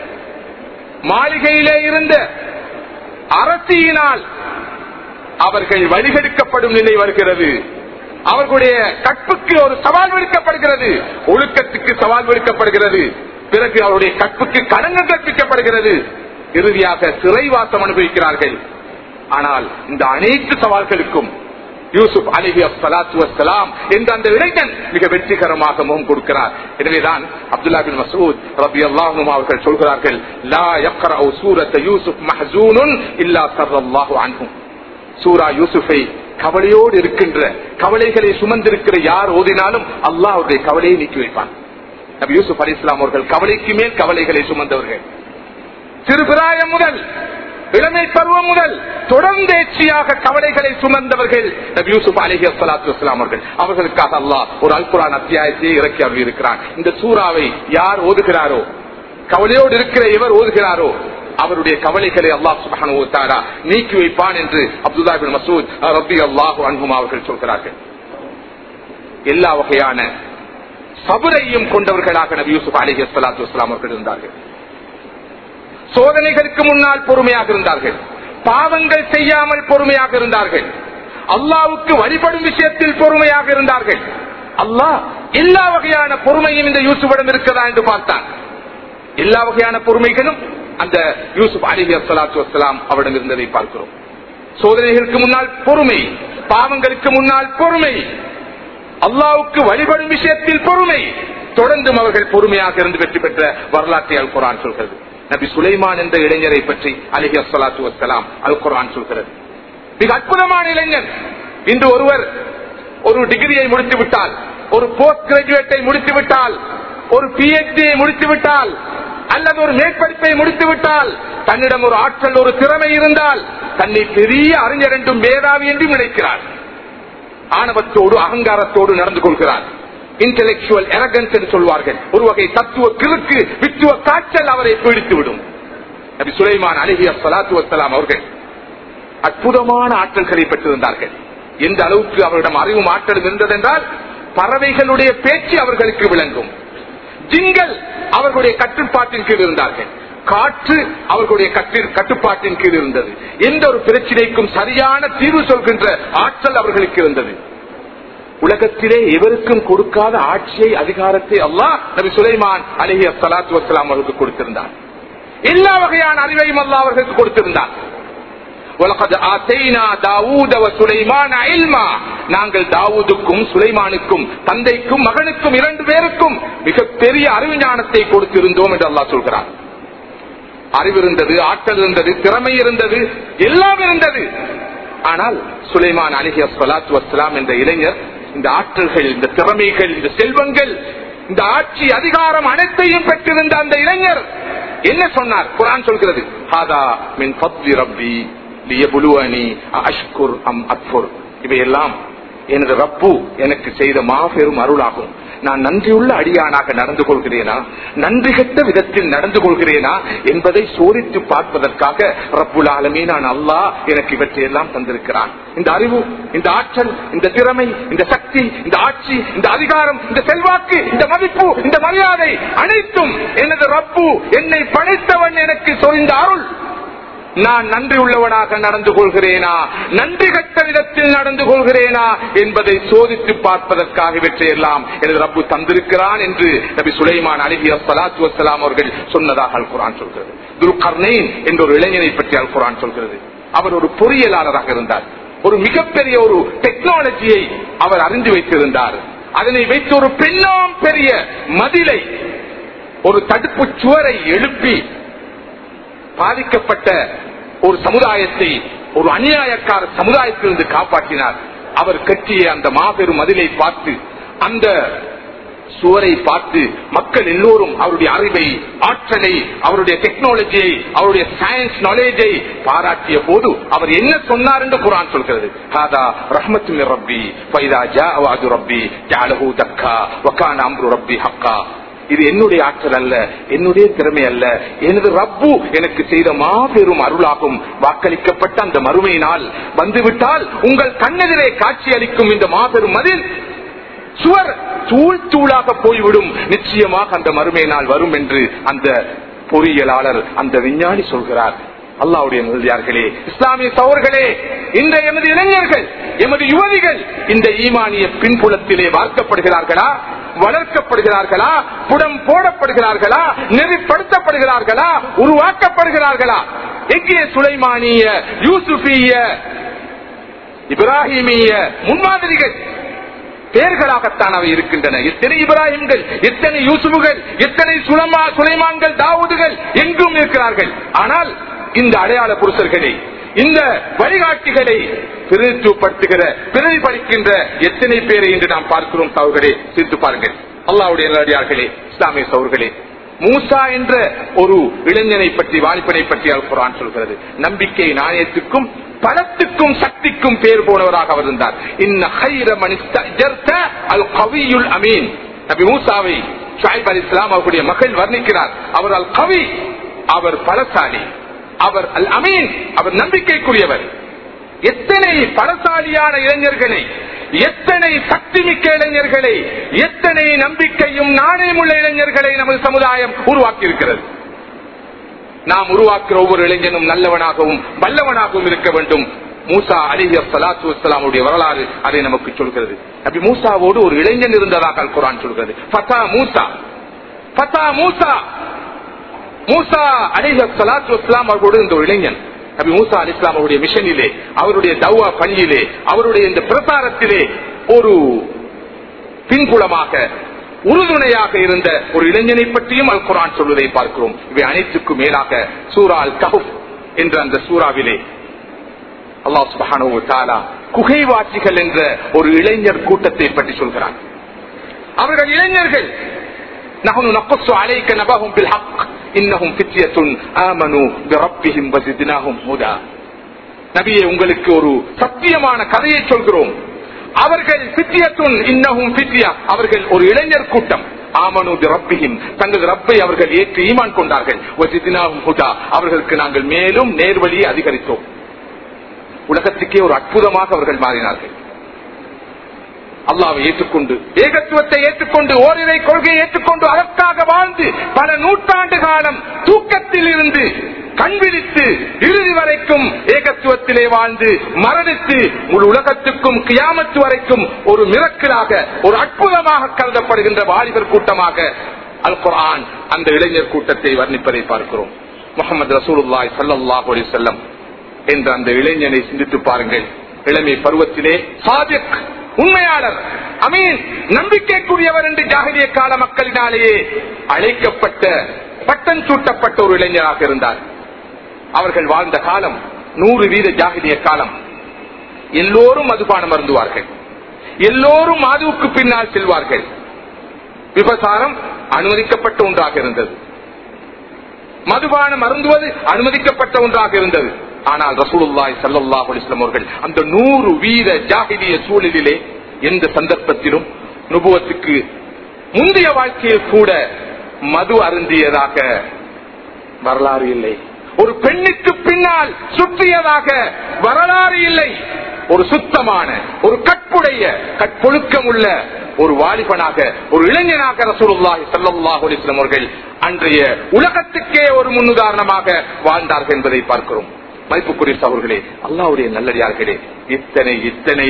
மாளிகையிலே இருந்த அரசியினால் அவர்கள் வழிகெடுக்கப்படும் நிலை வருகிறது அவர்களுடைய கற்புக்கு ஒரு சவால் விடுக்கப்படுகிறது ஒழுக்கத்துக்கு சவால் விடுக்கப்படுகிறது பிறகு அவருடைய கற்புக்கு கடங்கு கற்பிக்கப்படுகிறது இறுதியாக சிறைவாசம் அனுபவிக்கிறார்கள் ஆனால் இந்த அனைத்து சவால்களுக்கும் யூசுப் அலிஹி அஸ்லாத்து வசலாம் என்ற அந்த இளைஞன் மிக வெற்றிகரமாக முகம் கொடுக்கிறார் எனவேதான் அப்துல்லா பின் மசூத் ரபி அல்லாஹும் அவர்கள் சொல்கிறார்கள் லா யக்ரவு சூரத்த யூசுப் மஹசூனுன் இல்லா சர்ரல்லாஹு அன்ஹும் சூரா யூசுஃபை கவலையோடு இருக்கின்ற கவலைகளை சுமந்திருக்கிற யார் ஓதினாலும் அல்லாஹ் அவருடைய கவலையை நீக்கி வைப்பான் நபி யூசுப் அலி இஸ்லாம் அவர்கள் கவலைக்கு மேல் கவலைகளை சுமந்தவர்கள் சிறுபிராயம் முதல் இளமை பருவம் முதல் தொடர்ந்தேச்சியாக கவலைகளை சுமந்தவர்கள் நபி யூசுப் அலிஹி அஸ்லாத்து வஸ்லாம் அவர்கள் அவர்களுக்காக அல்லாஹ் ஒரு அல்குரான் அத்தியாயத்தை இறக்கி அருள் இருக்கிறான் இந்த சூறாவை யார் ஓதுகிறாரோ கவலையோடு இருக்கிற எவர் ஓதுகிறாரோ அவருடைய கவலைகளை அல்லாஹ் சுபானு நீக்கி வைப்பான் என்று அப்துல்லா பின் மசூத் ரபி அல்லாஹு அன்புமா அவர்கள் சொல்கிறார்கள் எல்லா வகையான சபுரையும் கொண்டவர்களாக நபி யூசுப் அலிஹி அஸ்லாத்து வஸ்லாம் அவர்கள் இருந்தார்கள் சோதனைகளுக்கு முன்னால் பொறுமையாக இருந்தார்கள் பாவங்கள் செய்யாமல் பொறுமையாக இருந்தார்கள் அல்லாவுக்கு வழிபடும் விஷயத்தில் பொறுமையாக இருந்தார்கள் அல்லாஹ் எல்லா வகையான பொறுமையும் இந்த யூசுஃபிடம் இருக்கிறதா என்று பார்த்தான் எல்லா வகையான பொறுமைகளும் அந்த யூசுப் அலிஹி அஸ்லாத்து வஸ்லாம் அவரிடம் இருந்ததை பார்க்கிறோம் சோதனைகளுக்கு முன்னால் பொறுமை பாவங்களுக்கு முன்னால் பொறுமை அல்லாவுக்கு வழிபடும் விஷயத்தில் பொறுமை தொடர்ந்தும் அவர்கள் பொறுமையாக இருந்து வெற்றி பெற்ற வரலாற்றை அல் குரான் சொல்கிறது நபி சுலைமான் என்ற இளைஞரை பற்றி அலிஹி அஸ்லாத்து வசலாம் அல் குரான் சொல்கிறது மிக அற்புதமான இளைஞர் இன்று ஒருவர் ஒரு டிகிரியை முடித்து விட்டால் ஒரு போஸ்ட் கிராஜுவேட்டை முடித்து விட்டால் ஒரு பிஹெச்டியை முடித்து விட்டால் அல்லது ஒரு மேற்படிப்பை முடித்து விட்டால் தன்னிடம் ஒரு ஆற்றல் ஒரு திறமை இருந்தால் தன்னை பெரிய அறிஞர் என்றும் மேதாவி என்றும் நினைக்கிறார் ஆணவத்தோடு அகங்காரத்தோடு நடந்து கொள்கிறார் இன்டலெக்சுவல் எரகன்ஸ் என்று சொல்வார்கள் ஒரு வகை தத்துவ கிறுக்கு வித்துவ காய்ச்சல் அவரை பீடித்து விடும் நபி சுலைமான் அலிஹி அஸ்லாத்து வசலாம் அவர்கள் அற்புதமான ஆற்றல்களை பெற்றிருந்தார்கள் எந்த அளவுக்கு அவரிடம் அறிவும் ஆற்றலும் இருந்ததென்றால் பறவைகளுடைய பேச்சு அவர்களுக்கு விளங்கும் ஜிங்கள் அவர்களுடைய கட்டுப்பாட்டின் கீழ் இருந்தார்கள் காற்று அவர்களுடைய கட்டுப்பாட்டின் கீழ் இருந்தது எந்த ஒரு பிரச்சனைக்கும் சரியான தீர்வு சொல்கின்ற ஆற்றல் அவர்களுக்கு இருந்தது உலகத்திலே எவருக்கும் கொடுக்காத ஆட்சியை அதிகாரத்தை அல்லாஹ் நபி சுலைமான் அலிஹி அஸ்லாத்து வசலாம் அவர்களுக்கு கொடுத்திருந்தார் எல்லா வகையான அறிவையும் அல்லா அவர்களுக்கு கொடுத்திருந்தார் நாங்கள் தாவூதுக்கும் சுலைமானுக்கும் தந்தைக்கும் மகனுக்கும் இரண்டு பேருக்கும் மிகப்பெரிய அறிவுஞானத்தை கொடுத்திருந்தோம் என்று அல்லாஹ் சொல்கிறார் அறிவு இருந்தது ஆற்றல் இருந்தது திறமை இருந்தது எல்லாம் இருந்தது ஆனால் சுலைமான் அலிஹி அஸ்லாத்து வஸ்லாம் என்ற இளைஞர் இந்த ஆற்றல்கள் இந்த திறமைகள் இந்த செல்வங்கள் இந்த ஆட்சி அதிகாரம் அனைத்தையும் பெற்றிருந்த அந்த இளைஞர் என்ன சொன்னார் குரான் சொல்கிறது ஹாதா மின் பத்வி ரப்பி லியபுலுவனி அஷ்குர் அம் அக்புர் இவையெல்லாம் எனது ரப்பு எனக்கு செய்த மாபெரும் அருளாகும் நான் நன்றியுள்ள அடியானாக நடந்து கொள்கிறேனா நன்றி கெட்ட விதத்தில் நடந்து கொள்கிறேனா என்பதை சோதித்து பார்ப்பதற்காக ரப்புல் ஆலமே நான் அல்லாஹ் எனக்கு இவற்றையெல்லாம் தந்திருக்கிறான் இந்த அறிவு இந்த ஆற்றல் இந்த திறமை இந்த சக்தி இந்த ஆட்சி இந்த அதிகாரம் இந்த செல்வாக்கு இந்த மதிப்பு இந்த மரியாதை அனைத்தும் எனது ரப்பு என்னை படைத்தவன் எனக்கு சொந்த அருள் நான் நன்றி உள்ளவனாக நடந்து கொள்கிறேனா நன்றி கட்ட விதத்தில் நடந்து கொள்கிறேனா என்பதை சோதித்து பார்ப்பதற்காக இவற்றையெல்லாம் எனது ரப்பு தந்திருக்கிறான் என்று நபி சுலைமான் அலிஹி அஸ்லாத்து வசலாம் அவர்கள் சொன்னதாக அல் குரான் சொல்கிறது துல்கர்னேன் என்ற ஒரு இளைஞனை பற்றி அல் குரான் சொல்கிறது அவர் ஒரு பொறியியலாளராக இருந்தார் ஒரு மிகப்பெரிய ஒரு டெக்னாலஜியை அவர் அறிந்து வைத்திருந்தார் அதனை வைத்து ஒரு பெண்ணாம் பெரிய மதிலை ஒரு தடுப்பு சுவரை எழுப்பி பாதிக்கப்பட்ட ஒரு சமுதாயத்தை ஒரு அநியாயக்கார சமுதாயத்திலிருந்து காப்பாற்றினார் அவர் கட்டிய அந்த மாபெரும் மதிலை பார்த்து அந்த சுவரை பார்த்து மக்கள் எல்லோரும் அவருடைய அறிவை ஆற்றலை அவருடைய டெக்னாலஜியை அவருடைய சயின்ஸ் நாலேஜை பாராட்டிய போது அவர் என்ன சொன்னார் என்று குரான் சொல்கிறது ஹாதா ரஹ்மத்து ரப்பி ஃபைதா ஜாவாது ரப்பி ஜாலஹு தக்கா வக்கான அம்ரு ரப்பி ஹக்கா இது என்னுடைய ஆற்றல் அல்ல என்னுடைய திறமை அல்ல எனது ரப்பு எனக்கு செய்த மாபெரும் அருளாகும் வாக்களிக்கப்பட்ட அந்த மறுமை நாள் வந்துவிட்டால் உங்கள் கண்ணெதிரே காட்சி அளிக்கும் இந்த மாபெரும் மதில் சுவர் தூள் தூளாக போய்விடும் நிச்சயமாக அந்த மறுமை நாள் வரும் என்று அந்த பொறியியலாளர் அந்த விஞ்ஞானி சொல்கிறார் அல்லாவுடைய முதலியார்களே இஸ்லாமிய சவர்களே இந்த எமது இளைஞர்கள் எமது யுவதிகள் இந்த ஈமானிய பின்புலத்திலே வார்க்கப்படுகிறார்களா வளர்க்கப்படுகிறார்களா புடம் போடப்படுகிறார்களா நெறிப்படுத்தப்படுகிறார்களா உருவாக்கப்படுகிறார்களா எங்கே சுலைமானிய யூசுபிய இப்ராஹிமிய முன்மாதிரிகள் பேர்களாகத்தான் அவை இருக்கின்றன எத்தனை இப்ராஹிம்கள் எத்தனை யூசுபுகள் எத்தனை சுலமா சுலைமான்கள் தாவூதுகள் எங்கும் இருக்கிறார்கள் ஆனால் இந்த அடையாள புருஷர்களை இந்த வழிகாட்டிகளை பிரதித்துவப்படுத்துகிற பிரதிபலிக்கின்ற எத்தனை பேரை இன்று நாம் பார்க்கிறோம் சவுர்களே சிரித்து பாருங்கள் அல்லாவுடைய நல்லடியார்களே இஸ்லாமிய சவுர்களே மூசா என்ற ஒரு இளைஞனை பற்றி வாலிபனை பற்றி அல் குரான் சொல்கிறது நம்பிக்கை நாணயத்துக்கும் பணத்துக்கும் சக்திக்கும் பேர் போனவராக அவர் இருந்தார் இன்ன ஹைர மனிஸ்தர்த்த அல் கவியுல் அமீன் நபி மூசாவை ஷாயிப் அலி இஸ்லாம் அவருடைய மகள் வர்ணிக்கிறார் அவர் அல் கவி அவர் பலசாலி அவர் அல் அமீன் அவர் நம்பிக்கைக்குரியவர் எத்தனை பலசாலியான இளைஞர்களை எத்தனை சக்தி மிக்க இளைஞர்களை எத்தனை நம்பிக்கையும் நாணயமுள்ள இளைஞர்களை நமது சமுதாயம் உருவாக்கி இருக்கிறது நாம் உருவாக்குற ஒவ்வொரு இளைஞனும் நல்லவனாகவும் வல்லவனாகவும் இருக்க வேண்டும் மூசா அலிஹி சலாத்து வலாமுடைய வரலாறு அதை நமக்கு சொல்கிறது அப்படி மூசாவோடு ஒரு இளைஞன் இருந்ததாக அல் குரான் சொல்கிறது ஃபதா மூசா ஃபதா மூசா மூசா அலிஹி சலாத்து வலாம் அவர்களோடு இந்த ஒரு இளைஞன் நபி மூசா அலி இஸ்லாம் அவருடைய மிஷனிலே அவருடைய தவ்வா பணியிலே அவருடைய இந்த பிரசாரத்திலே ஒரு பின்புலமாக உறுதுணையாக இருந்த ஒரு இளைஞனை பற்றியும் அல் குரான் சொல்வதை பார்க்கிறோம் இவை அனைத்துக்கும் மேலாக சூரா அல் கஹுப் என்ற அந்த சூறாவிலே அல்லாஹ் சுபஹானு தாலா குகைவாசிகள் என்ற ஒரு இளைஞர் கூட்டத்தை பற்றி சொல்கிறார் அவர்கள் இளைஞர்கள் نحن نقص عليك نباهم بالحق إنهم فتية آمنوا بربهم وزدناهم هدى நபியே உங்களுக்கு ஒரு சத்தியமான கதையை சொல்கிறோம் அவர்கள் பித்தியத்துன் இன்னகும் பித்தியா அவர்கள் ஒரு இளைஞர் கூட்டம் ஆமனு ரப்பியும் தங்கள் ரப்பை அவர்கள் ஏற்று ஈமான் கொண்டார்கள் ஹுதா அவர்களுக்கு நாங்கள் மேலும் நேர்வழியை அதிகரித்தோம் உலகத்துக்கே ஒரு அற்புதமாக அவர்கள் மாறினார்கள் அல்லாவை ஏற்றுக்கொண்டு ஏகத்துவத்தை ஏற்றுக்கொண்டு ஓரிரை கொள்கையை ஏற்றுக்கொண்டு அதற்காக வாழ்ந்து பல நூற்றாண்டு காலம் தூக்கத்தில் இருந்து கண்விழித்து இறுதி வரைக்கும் ஏகத்துவத்திலே வாழ்ந்து மரணித்து முழு உலகத்துக்கும் கியாமத்து வரைக்கும் ஒரு மிரக்கலாக ஒரு அற்புதமாக கருதப்படுகின்ற வாலிபர் கூட்டமாக அல் குரான் அந்த இளைஞர் கூட்டத்தை வர்ணிப்பதை பார்க்கிறோம் முகமது ரசூலுல்லாய் சல்லாஹ் அலி செல்லம் என்ற அந்த இளைஞனை சிந்தித்து பாருங்கள் இளமை பருவத்திலே சாதிக் உண்மையாளர் அமீன் நம்பிக்கைக்குரியவர் என்று ஜாகிரிய கால மக்களினாலேயே அழைக்கப்பட்ட பட்டம் சூட்டப்பட்ட ஒரு இளைஞராக இருந்தார் அவர்கள் வாழ்ந்த காலம் நூறு வீத ஜாகிரிய காலம் எல்லோரும் மதுபானம் அருந்துவார்கள் எல்லோரும் மாதுவுக்கு பின்னால் செல்வார்கள் விபசாரம் அனுமதிக்கப்பட்ட ஒன்றாக இருந்தது மதுபானம் அருந்துவது அனுமதிக்கப்பட்ட ஒன்றாக இருந்தது ஆனால் ரசூலுல்லாய் சல்லாஹ் அலிஸ்லாம் அவர்கள் அந்த நூறு வீத ஜாகிரிய சூழலிலே எந்த சந்தர்ப்பத்திலும் நுபுவத்துக்கு முந்தைய வாழ்க்கையில் கூட மது அருந்தியதாக வரலாறு இல்லை ஒரு பெண்ணுக்கு பின்னால் சுற்றியதாக வரலாறு இல்லை ஒரு சுத்தமான ஒரு கற்புடைய கற்பொழுக்கம் உள்ள ஒரு வாலிபனாக ஒரு இளைஞனாக ரசூலுல்லாஹி ஸல்லல்லாஹு அலைஹி வஸல்லம் அவர்கள் அன்றைய உலகத்துக்கே ஒரு முன்னுதாரணமாக வாழ்ந்தார்கள் என்பதை பார்க்கிறோம் மதிப்புக்குரிய அவர்களே அல்லாவுடைய நல்லடியார்களே இத்தனை இத்தனை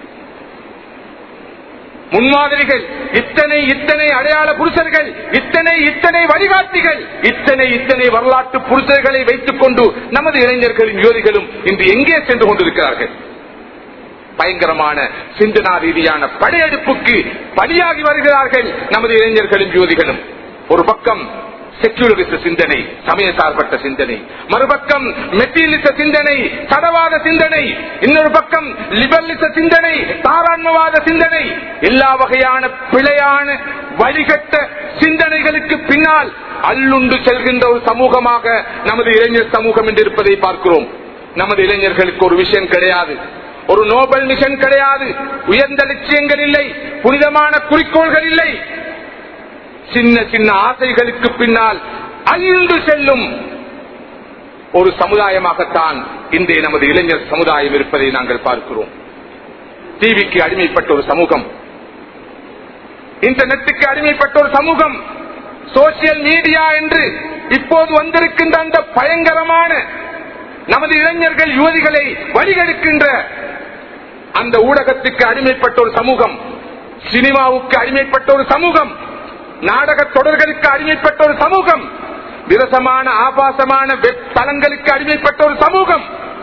முன்மாதிரிகள் இத்தனை இத்தனை அடையாள புருஷர்கள் இத்தனை இத்தனை வழிகாட்டிகள் இத்தனை இத்தனை வரலாற்று புருஷர்களை வைத்துக் கொண்டு நமது இளைஞர்களின் யோதிகளும் இன்று எங்கே சென்று கொண்டிருக்கிறார்கள் பயங்கரமான சிந்தனா ரீதியான படையெடுப்புக்கு பலியாகி வருகிறார்கள் நமது இளைஞர்களின் ஜோதிகளும் ஒரு பக்கம் செக்யூலரிச சிந்தனை சமய சார்பட்ட சிந்தனை மறுபக்கம் மெட்டீரியலிச சிந்தனை சடவாத சிந்தனை இன்னொரு பக்கம் லிபரலிச சிந்தனை தாராண்மவாத சிந்தனை எல்லா வகையான பிழையான வழிகட்ட சிந்தனைகளுக்கு பின்னால் அல்லுண்டு செல்கின்ற ஒரு சமூகமாக நமது இளைஞர் சமூகம் என்று இருப்பதை பார்க்கிறோம் நமது இளைஞர்களுக்கு ஒரு விஷயம் கிடையாது ஒரு நோபல் மிஷன் கிடையாது உயர்ந்த லட்சியங்கள் இல்லை புனிதமான குறிக்கோள்கள் இல்லை சின்ன சின்ன ஆசைகளுக்கு பின்னால் அழிந்து செல்லும் ஒரு சமுதாயமாகத்தான் இன்றைய நமது இளைஞர் சமுதாயம் இருப்பதை நாங்கள் பார்க்கிறோம் டிவிக்கு அடிமைப்பட்ட ஒரு சமூகம் இன்டர்நெட்டுக்கு அடிமைப்பட்ட ஒரு சமூகம் சோசியல் மீடியா என்று இப்போது வந்திருக்கின்ற அந்த பயங்கரமான நமது இளைஞர்கள் யுவதிகளை வழிகெடுக்கின்ற அந்த ஊடகத்துக்கு அடிமைப்பட்ட ஒரு சமூகம் சினிமாவுக்கு அடிமைப்பட்ட ஒரு சமூகம் நாடக தொடர்களுக்கு அடிமைப்பட்ட ஒரு சமூகம் விரசமான ஆபாசமான வெப் தளங்களுக்கு அடிமைப்பட்ட ஒரு சமூகம்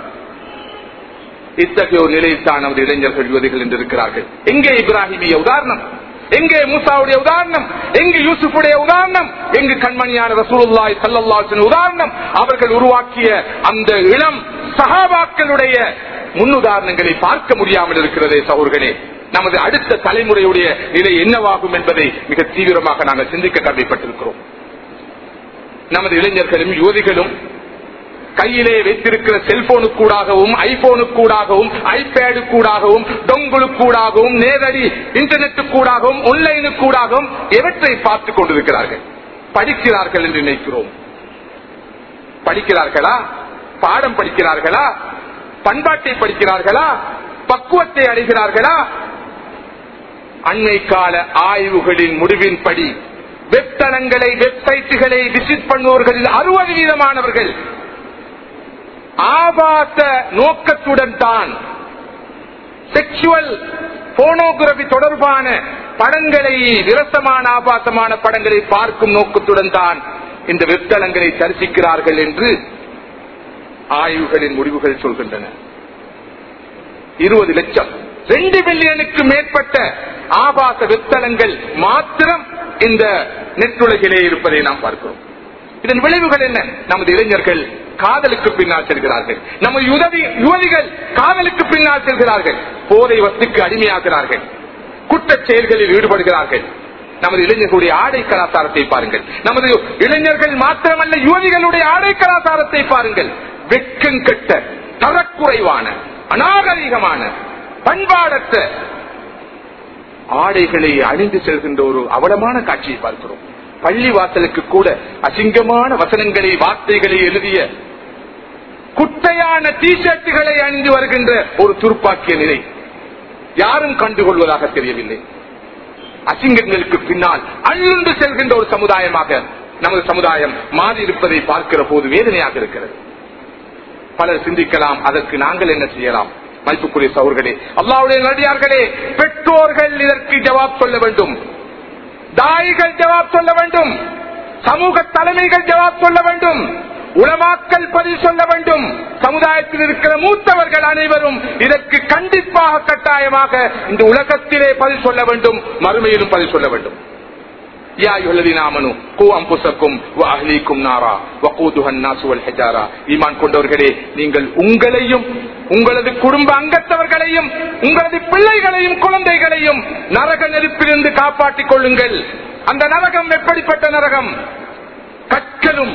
இத்தகைய ஒரு நிலையில் தான் நமது இளைஞர்கள் யுவதிகள் என்று இருக்கிறார்கள் எங்கே இப்ராஹிமிய உதாரணம் எங்கே மூசாவுடைய உதாரணம் எங்கு யூசுஃபுடைய உதாரணம் எங்கு கண்மணியான ரசூலுல்லாய் சல்லல்லாஹின் உதாரணம் அவர்கள் உருவாக்கிய அந்த இளம் சகாபாக்களுடைய முன்னுதாரணங்களை பார்க்க முடியாமல் இருக்கிறதே சகோர்களே நமது அடுத்த தலைமுறையுடைய நிலை என்னவாகும் என்பதை மிக தீவிரமாக நாங்கள் சிந்திக்க கடமைப்பட்டிருக்கிறோம் நமது இளைஞர்களும் யுவதிகளும் கையிலே வைத்திருக்கிற செல்போனுக்கூடாகவும் ஐபோனுக்கூடாகவும் ஐபேடு கூடாகவும் டொங்குளுக்கூடாகவும் நேரடி இன்டர்நெட்டுக்கூடாகவும் ஆன்லைனுக்கூடாகவும் எவற்றை பார்த்துக் கொண்டிருக்கிறார்கள் படிக்கிறார்கள் என்று நினைக்கிறோம் படிக்கிறார்களா பாடம் படிக்கிறார்களா பண்பாட்டை படிக்கிறார்களா பக்குவத்தை அடைகிறார்களா அண்மை கால ஆய்வுகளின் முடிவின்படி வெப்தளங்களை வெப்சைட்டுகளை விசிட் பண்ணுவோர்களில் அறுபது வீதமானவர்கள் ஆபாச நோக்கத்துடன் தான் செக்ஷுவல் போனோகிராபி தொடர்பான படங்களை விரசமான ஆபாசமான படங்களை பார்க்கும் நோக்கத்துடன் தான் இந்த வெப்தளங்களை தரிசிக்கிறார்கள் என்று ஆய்வுகளின் முடிவுகள் சொல்கின்றன இருபது லட்சம் ரெண்டு மில்லியனுக்கு மேற்பட்ட ஆபாச வெப்தளங்கள் மாத்திரம் இந்த நெட்டுலகிலே இருப்பதை நாம் பார்க்கிறோம் இதன் விளைவுகள் என்ன நமது இளைஞர்கள் காதலுக்கு பின்னால் செல்கிறார்கள் நமது உதவி யுவதிகள் காதலுக்கு பின்னால் செல்கிறார்கள் போதை வஸ்துக்கு அடிமையாகிறார்கள் குற்றச் செயல்களில் ஈடுபடுகிறார்கள் நமது இளைஞர்களுடைய ஆடை கலாச்சாரத்தை பாருங்கள் நமது இளைஞர்கள் மாத்திரமல்ல யுவதிகளுடைய ஆடை கலாச்சாரத்தை பாருங்கள் வெக்கம் கெட்ட தரக்குறைவான அநாகரிகமான பண்பாடற்ற ஆடைகளை அணிந்து செல்கின்ற ஒரு அவலமான காட்சியை பார்க்கிறோம் பள்ளி வாசலுக்கு கூட அசிங்கமான வசனங்களை வார்த்தைகளை எழுதிய குட்டையான டி ஷர்ட்டுகளை அணிந்து வருகின்ற ஒரு துருப்பாக்கிய நிலை யாரும் கண்டுகொள்வதாக தெரியவில்லை அசிங்கங்களுக்கு பின்னால் அள்ளுண்டு செல்கின்ற ஒரு சமுதாயமாக நமது சமுதாயம் மாறி இருப்பதை பார்க்கிற போது வேதனையாக இருக்கிறது பலர் சிந்திக்கலாம் அதற்கு நாங்கள் என்ன செய்யலாம் மதிப்புக்குரிய சவர்களே அல்லாவுடைய நடிகார்களே பெற்றோர்கள் இதற்கு ஜவாப் சொல்ல வேண்டும் தாய்கள் ஜவாப் சொல்ல வேண்டும் சமூக தலைமைகள் ஜவாப் சொல்ல வேண்டும் உளமாக்கல் பதில் சொல்ல வேண்டும் சமுதாயத்தில் இருக்கிற மூத்தவர்கள் அனைவரும் இதற்கு கண்டிப்பாக கட்டாயமாக இந்த உலகத்திலே பதில் சொல்ல வேண்டும் மறுமையிலும் பதில் சொல்ல வேண்டும் கொண்டவர்களே நீங்கள் உங்களையும் உங்களது குடும்ப அங்கத்தவர்களையும் உங்களது பிள்ளைகளையும் குழந்தைகளையும் நரக நெருப்பிலிருந்து காப்பாற்றிக் கொள்ளுங்கள் அந்த நரகம் எப்படிப்பட்ட நரகம் கற்களும்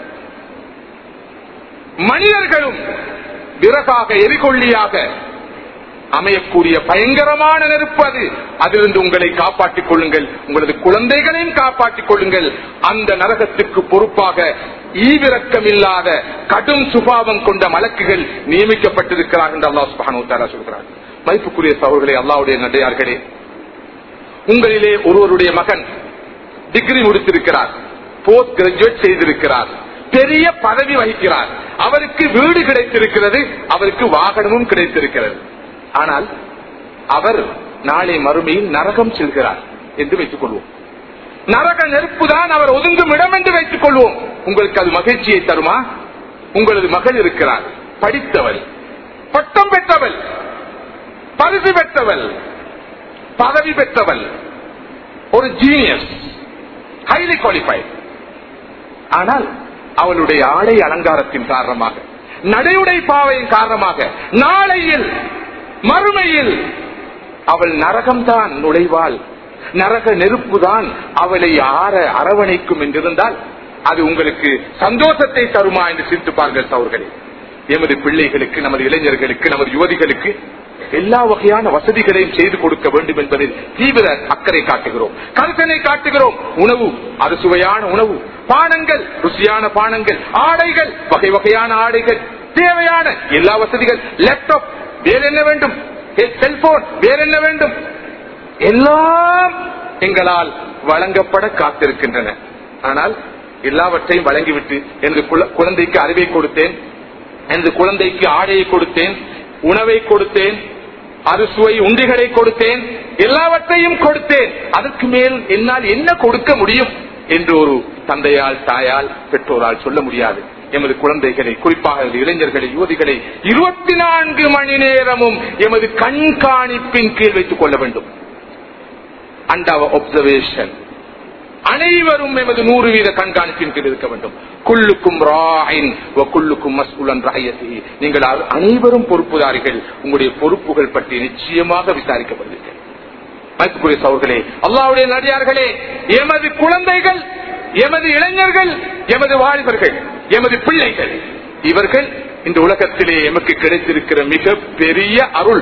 மனிதர்களும் விறகாக எரிகொள்ளியாக அமையக்கூடிய பயங்கரமான நெருப்பு அது அதிலிருந்து உங்களை காப்பாற்றிக் கொள்ளுங்கள் உங்களது குழந்தைகளையும் காப்பாற்றிக் கொள்ளுங்கள் அந்த நரகத்துக்கு பொறுப்பாக ஈவிரக்கம் இல்லாத கடும் சுபாவம் கொண்ட மலக்குகள் நியமிக்கப்பட்டிருக்கிறார் என்று அல்லாஹ் சுபானு தாரா சொல்கிறார் மதிப்புக்குரிய சவர்களே அல்லாவுடைய நடையார்களே உங்களிலே ஒருவருடைய மகன் டிகிரி முடித்திருக்கிறார் போஸ்ட் கிராஜுவேட் செய்திருக்கிறார் பெரிய பதவி வகிக்கிறார் அவருக்கு வீடு கிடைத்திருக்கிறது அவருக்கு வாகனமும் கிடைத்திருக்கிறது ஆனால் அவர் நாளை மறுமையில் நரகம் செல்கிறார் என்று வைத்துக் கொள்வோம் நரக நெருப்பு தான் அவர் ஒதுங்கும் இடம் என்று வைத்துக் கொள்வோம் உங்களுக்கு அது மகிழ்ச்சியை தருமா உங்களது மகள் இருக்கிறார் படித்தவள் பட்டம் பெற்றவள் பரிசு பெற்றவள் பதவி பெற்றவள் ஒரு ஜீனியஸ் ஹைலி குவாலிஃபைட் ஆனால் அவளுடைய ஆடை அலங்காரத்தின் காரணமாக நடையுடை பாவையின் காரணமாக நாளையில் மறுமையில் அவள் நரகம்தான் நுழைவாள் நரக நெருப்புதான் அவளை ஆற அரவணைக்கும் என்றிருந்தால் அது உங்களுக்கு சந்தோஷத்தை தருமா என்று சிரித்து பாருங்கள் சவர்களே எமது பிள்ளைகளுக்கு நமது இளைஞர்களுக்கு நமது யுவதிகளுக்கு எல்லா வகையான வசதிகளையும் செய்து கொடுக்க வேண்டும் என்பதில் தீவிர அக்கறை காட்டுகிறோம் கருத்தனை காட்டுகிறோம் உணவு அது சுவையான உணவு பானங்கள் ருசியான பானங்கள் ஆடைகள் வகை வகையான ஆடைகள் தேவையான எல்லா வசதிகள் லேப்டாப் வேற என்ன வேண்டும் செல்போன் வேற என்ன வேண்டும் எல்லாம் எங்களால் வழங்கப்பட காத்திருக்கின்றன ஆனால் எல்லாவற்றையும் வழங்கிவிட்டு எனது குழந்தைக்கு அறிவை கொடுத்தேன் எனது குழந்தைக்கு ஆடையை கொடுத்தேன் உணவை கொடுத்தேன் அறுசுவை உண்டிகளை கொடுத்தேன் எல்லாவற்றையும் கொடுத்தேன் அதற்கு மேல் என்னால் என்ன கொடுக்க முடியும் என்று ஒரு தந்தையால் தாயால் பெற்றோரால் சொல்ல முடியாது எமது குழந்தைகளை குறிப்பாக எமது இளைஞர்களை யுவதிகளை இருபத்தி நான்கு மணி நேரமும் எமது கண்காணிப்பின் கீழ் வைத்துக் கொள்ள வேண்டும் அண்ட் அவர் ஒப்சர்வேஷன் அனைவரும் எமது நூறு வீத கண்காணிப்பின் கீழ் இருக்க வேண்டும் குள்ளுக்கும் ராயின் குள்ளுக்கும் மஸ்குலன் ராயசி நீங்கள் அ- அனைவரும் பொறுப்புதாரிகள் உங்களுடைய பொறுப்புகள் பற்றி நிச்சயமாக விசாரிக்கப்படுவீர்கள் மதிப்புக்குரிய சவர்களே அல்லாவுடைய நடிகார்களே எமது குழந்தைகள் எமது இளைஞர்கள் எமது வாலிபர்கள் எமது பிள்ளைகள் இவர்கள் இந்த உலகத்திலே எமக்கு கிடைத்திருக்கிற மிக பெரிய அருள்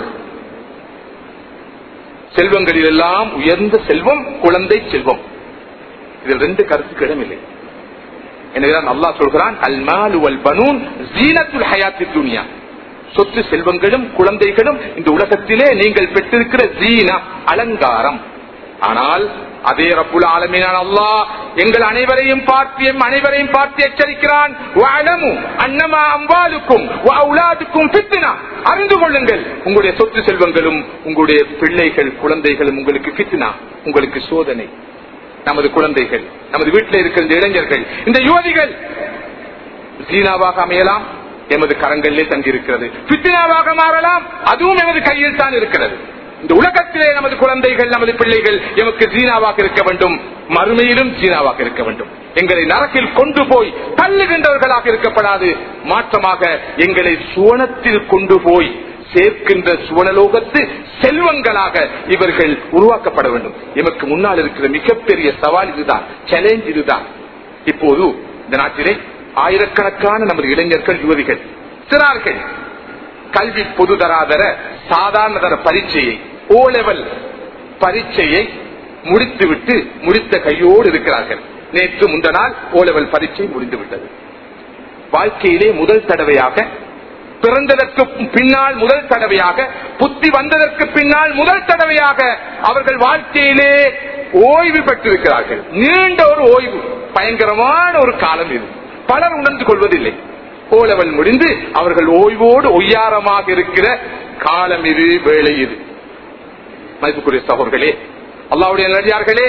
செல்வங்களில் எல்லாம் உயர்ந்த செல்வம் குழந்தை செல்வம் இதில் ரெண்டு கருத்துக்கு இடமில்லை எனவேதான் அல்லாஹ் சொல்கிறான் அல் மாலு வல் பனூன் ஜீனத்துல் ஹயாத்தி துனியா சொத்து செல்வங்களும் குழந்தைகளும் இந்த உலகத்திலே நீங்கள் பெற்றிருக்கிற ஜீனா அலங்காரம் ஆனால் அதே ரப்புல் ஆலமீனான அல்லாஹ் எங்கள் அனைவரையும் பார்த்து எம் அனைவரையும் பார்த்து எச்சரிக்கிறான் வஅலமு அன்னமா அம்வாலுக்கும் வஅவுலாதுக்கும் ஃபித்னா அறிந்து கொள்ளுங்கள் உங்களுடைய சொத்து செல்வங்களும் உங்களுடைய பிள்ளைகள் குழந்தைகளும் உங்களுக்கு ஃபித்னா உங்களுக்கு சோதனை நமது குழந்தைகள் நமது வீட்டில் இருக்கிற இந்த இளைஞர்கள் இந்த யுவதிகள் ஜீனாவாக அமையலாம் எமது கரங்களிலே தங்கியிருக்கிறது பித்தினாவாக மாறலாம் அதுவும் எமது கையில் தான் இருக்கிறது இந்த உலகத்திலே நமது குழந்தைகள் நமது பிள்ளைகள் எமக்கு ஜீனாவாக இருக்க வேண்டும் மறுமையிலும் ஜீனாவாக இருக்க வேண்டும் எங்களை நரக்கில் கொண்டு போய் தள்ளுகின்றவர்களாக இருக்கப்படாது மாற்றமாக எங்களை சுவனத்தில் கொண்டு போய் சேர்க்கின்ற சுவனலோகத்து செல்வங்களாக இவர்கள் உருவாக்கப்பட வேண்டும் எமக்கு முன்னால் இருக்கிற மிகப்பெரிய சவால் இதுதான் சேலஞ்ச் இதுதான் இப்போது இந்த நாட்டிலே ஆயிரக்கணக்கான நமது இளைஞர்கள் யுவதிகள் சிறார்கள் கல்வி பொதுதராதர சாதாரண தர பரீட்சையை ஓ லெவல் பரீட்சையை முடித்துவிட்டு முடித்த கையோடு இருக்கிறார்கள் நேற்று முந்த நாள் ஓ லெவல் பரீட்சை முடிந்து விட்டது வாழ்க்கையிலே முதல் தடவையாக பிறந்ததற்கு பின்னால் முதல் தடவையாக புத்தி வந்ததற்கு பின்னால் முதல் தடவையாக அவர்கள் வாழ்க்கையிலே ஓய்வு பெற்றிருக்கிறார்கள் நீண்ட ஒரு ஓய்வு பயங்கரமான ஒரு காலம் இது பலர் உணர்ந்து கொள்வதில்லை ஓலவல் முடிந்து அவர்கள் ஓய்வோடு ஒய்யாரமாக இருக்கிற காலம் இது வேலை இது மதிப்புக்குரிய சகோதர்களே அல்லாவுடைய நடிகார்களே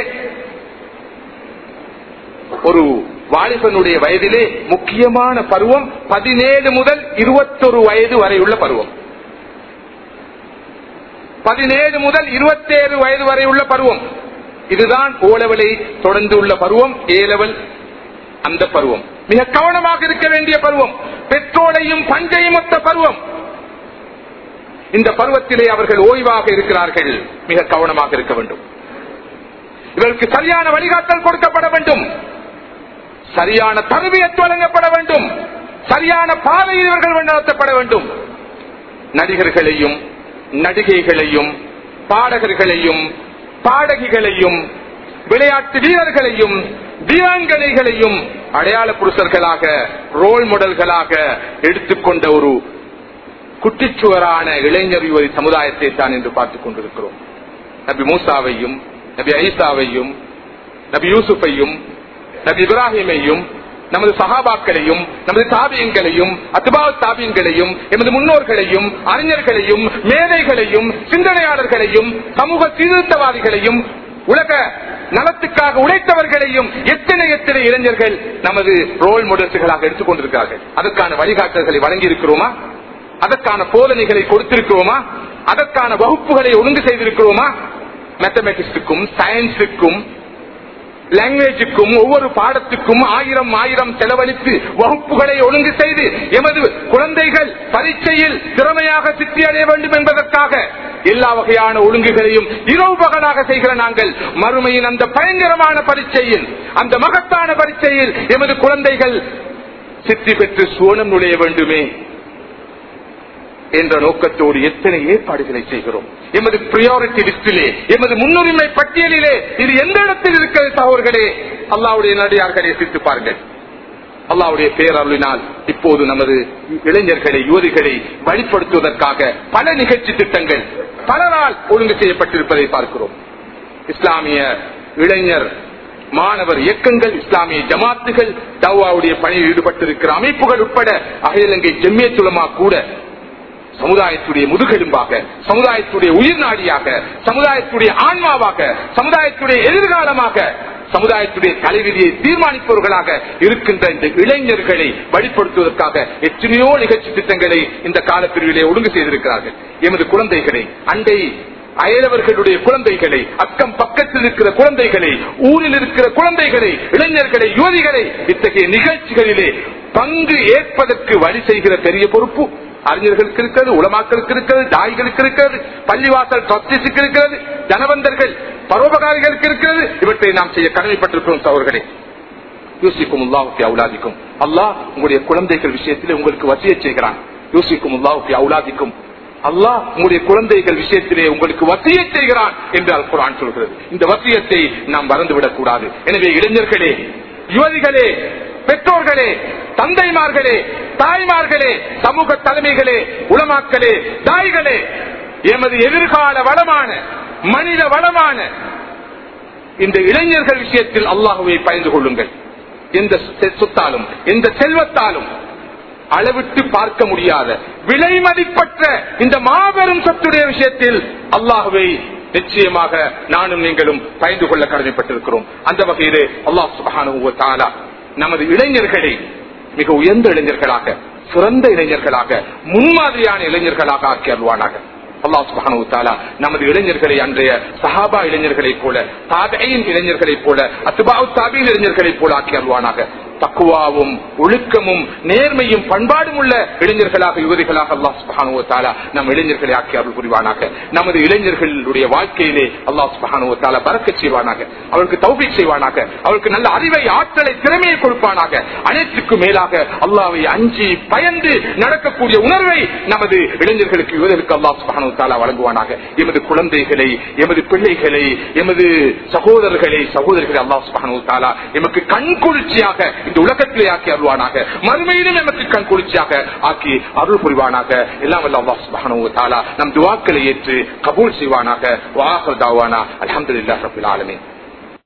ஒரு வாலிபனுடைய வயதிலே முக்கியமான பருவம் பதினேழு முதல் இருபத்தொரு வயது வரை உள்ள பருவம் பதினேழு முதல் இருபத்தேழு வயது வரை உள்ள பருவம் இதுதான் ஓலவலை தொடர்ந்து உள்ள பருவம் ஏலவல் அந்த பருவம் மிக கவனமாக இருக்க வேண்டிய பருவம் பெட்ரோலையும் பஞ்சையும் ஒத்த பருவம் இந்த பருவத்திலே அவர்கள் ஓய்வாக இருக்கிறார்கள் மிக கவனமாக இருக்க வேண்டும் இவர்களுக்கு சரியான வழிகாட்டல் கொடுக்கப்பட வேண்டும் சரியான தருவியத்து வழங்கப்பட வேண்டும் சரியான பாதையில் இவர்கள் நடத்தப்பட வேண்டும் நடிகர்களையும் நடிகைகளையும் பாடகர்களையும் பாடகிகளையும் விளையாட்டு வீரர்களையும் வீராங்கனைகளையும் அடையாள புருஷர்களாக ரோல் மாடல்களாக எடுத்துக்கொண்ட ஒரு குட்டிச்சுவரான இளைஞர் யுவதி சமுதாயத்தை தான் என்று பார்த்துக் கொண்டிருக்கிறோம் நபி மூசாவையும் நபி ஐசாவையும் நபி யூசுஃபையும் நபி இப்ராஹிமையும் நமது சகாபாக்களையும் நமது தாபியங்களையும் அத்துபாவ் தாபியங்களையும் எமது முன்னோர்களையும் அறிஞர்களையும் மேதைகளையும் சிந்தனையாளர்களையும் சமூக சீர்திருத்தவாதிகளையும் உலக நலத்துக்காக உழைத்தவர்களையும் எத்தனை எத்தனை இளைஞர்கள் நமது ரோல் மாடல்ஸ்களாக எடுத்துக்கொண்டிருக்கிறார்கள் அதற்கான வழிகாட்டல்களை வழங்கி இருக்கிறோமா அதற்கான போதனைகளை கொடுத்திருக்கிறோமா அதற்கான வகுப்புகளை ஒழுங்கு செய்திருக்கிறோமா மேத்தமெட்டிக்ஸுக்கும் சயின்ஸுக்கும் லாங்குவேஜுக்கும் ஒவ்வொரு பாடத்துக்கும் ஆயிரம் ஆயிரம் செலவழித்து வகுப்புகளை ஒழுங்கு செய்து எமது குழந்தைகள் பரீட்சையில் திறமையாக சித்தி அடைய வேண்டும் என்பதற்காக எல்லா வகையான ஒழுங்குகளையும் இரவு பகலாக செய்கிற நாங்கள் மறுமையின் அந்த பயங்கரமான பரீட்சையில் அந்த மகத்தான பரீட்சையில் எமது குழந்தைகள் சித்தி பெற்று சுவனம் நுழைய வேண்டுமே என்ற நோக்கத்தோடு எத்தனை ஏற்பாடுகளை செய்கிறோம் எமது பிரியாரிட்டி லிஸ்டிலே எமது முன்னுரிமை பட்டியலிலே இது எந்த இடத்தில் இருக்கிறது சகோதர்களே அல்லாவுடைய நடிகார்களே சித்து பாருங்கள் அல்லாவுடைய பேரருளினால் இப்போது நமது இளைஞர்களை யுவதிகளை வழிப்படுத்துவதற்காக பல நிகழ்ச்சி திட்டங்கள் பலரால் ஒழுங்கு செய்யப்பட்டிருப்பதை பார்க்கிறோம் இஸ்லாமிய இளைஞர் மாணவர் இயக்கங்கள் இஸ்லாமிய ஜமாத்துகள் தவாவுடைய பணியில் ஈடுபட்டிருக்கிற அமைப்புகள் உட்பட அகில இலங்கை ஜெம்மியத்துலமா கூட சமுதாயத்துடைய முதுகெலும்பாக சமுதாயத்துடைய உயிர் நாடியாக சமுதாயத்துடைய ஆன்மாவாக சமுதாயத்துடைய எதிர்காலமாக சமுதாயத்துடைய தலைவிதியை தீர்மானிப்பவர்களாக இருக்கின்ற இந்த இளைஞர்களை வழிபடுத்துவதற்காக எத்தனையோ நிகழ்ச்சி திட்டங்களை இந்த காலப்பிரிவிலே ஒழுங்கு செய்திருக்கிறார்கள் எமது குழந்தைகளை அண்டை அயலவர்களுடைய குழந்தைகளை அக்கம் பக்கத்தில் இருக்கிற குழந்தைகளை ஊரில் இருக்கிற குழந்தைகளை இளைஞர்களை யுவதிகளை இத்தகைய நிகழ்ச்சிகளிலே பங்கு ஏற்பதற்கு வழி செய்கிற பெரிய பொறுப்பு அறிஞர்களுக்கு இருக்கிறது உலமாக்களுக்கு இருக்கிறது தாய்களுக்கு இருக்கிறது பள்ளிவாசல் ட்ரஸ்டிஸுக்கு இருக்கிறது தனவந்தர்கள் பரோபகாரிகளுக்கு இருக்கிறது இவற்றை நாம் செய்ய கடமைப்பட்டிருக்கிறோம் சவர்களே யோசிக்கும் உல்லாவுக்கு அவுலாதிக்கும் அல்லாஹ் உங்களுடைய குழந்தைகள் விஷயத்திலே உங்களுக்கு வசிய செய்கிறான் யோசிக்கும் உல்லாவுக்கு அவுலாதிக்கும் அல்லாஹ் உங்களுடைய குழந்தைகள் விஷயத்திலே உங்களுக்கு வசிய செய்கிறான் என்று அல் குரான் சொல்கிறது இந்த வசியத்தை நாம் மறந்துவிடக் கூடாது எனவே இளைஞர்களே யுவதிகளே பெற்றோர்களே தந்தைமார்களே தாய்மார்களே சமூக தலைமைகளே உளமாக்களே தாய்களே எமது எதிர்கால வளமான மனித வளமான இந்த இளைஞர்கள் விஷயத்தில் அல்லாஹுவை பயந்து கொள்ளுங்கள் எந்த சொத்தாலும் எந்த செல்வத்தாலும் அளவிட்டு பார்க்க முடியாத விலை மதிப்பற்ற இந்த மாபெரும் சொத்துடைய விஷயத்தில் அல்லாஹுவை நிச்சயமாக நானும் நீங்களும் பயந்து கொள்ள கடமைப்பட்டிருக்கிறோம் அந்த வகையிலே அல்லாஹ் சுபகான நமது இளைஞர்களை மிக உயர்ந்த இளைஞர்களாக சிறந்த இளைஞர்களாக முன்மாதிரியான இளைஞர்களாக ஆக்கி அருவானாக அல்லா சுபானு தாலா நமது இளைஞர்களை அன்றைய சஹாபா இளைஞர்களைப் போல தாதையின் இளைஞர்களைப் போல அத்துபாவு தாபியின் இளைஞர்களைப் போல ஆக்கி அருவானாக தக்குவாவும் ஒழுக்கமும் நேர்மையும் பண்பாடும் உள்ள இளைஞர்களாக யுவதிகளாக அல்லாஹ் சுபானு தாலா நம் இளைஞர்களை ஆக்கி அருள் புரிவானாக நமது இளைஞர்களுடைய வாழ்க்கையிலே அல்லாஹ் சுபானு தாலா பறக்க செய்வானாக அவருக்கு தௌபிக் செய்வானாக அவருக்கு நல்ல அறிவை ஆற்றலை திறமையை கொடுப்பானாக அனைத்துக்கும் மேலாக அல்லாவை அஞ்சி பயந்து நடக்கக்கூடிய உணர்வை நமது இளைஞர்களுக்கு யுவதற்கு அல்லாஹ் சுபானு தாலா வழங்குவானாக எமது குழந்தைகளை எமது பிள்ளைகளை எமது சகோதரர்களை சகோதரிகளை அல்லாஹ் சுபானு தாலா எமக்கு கண்குளிர்ச்சியாக இந்த உலகத்திலே ஆக்கி அருள்வானாக மறுமையிலும் எமக்கு கண் குளிர்ச்சியாக ஆக்கி அருள் புரிவானாக எல்லாம் வல்ல அல்லாஹ் சுப்ஹானஹு வ தஆலா நம் துஆக்களை ஏற்று கபூல் செய்வானாக வாஹர் தாவானா அல்ஹம்துலில்லாஹி ரப்பில் ஆலமீன்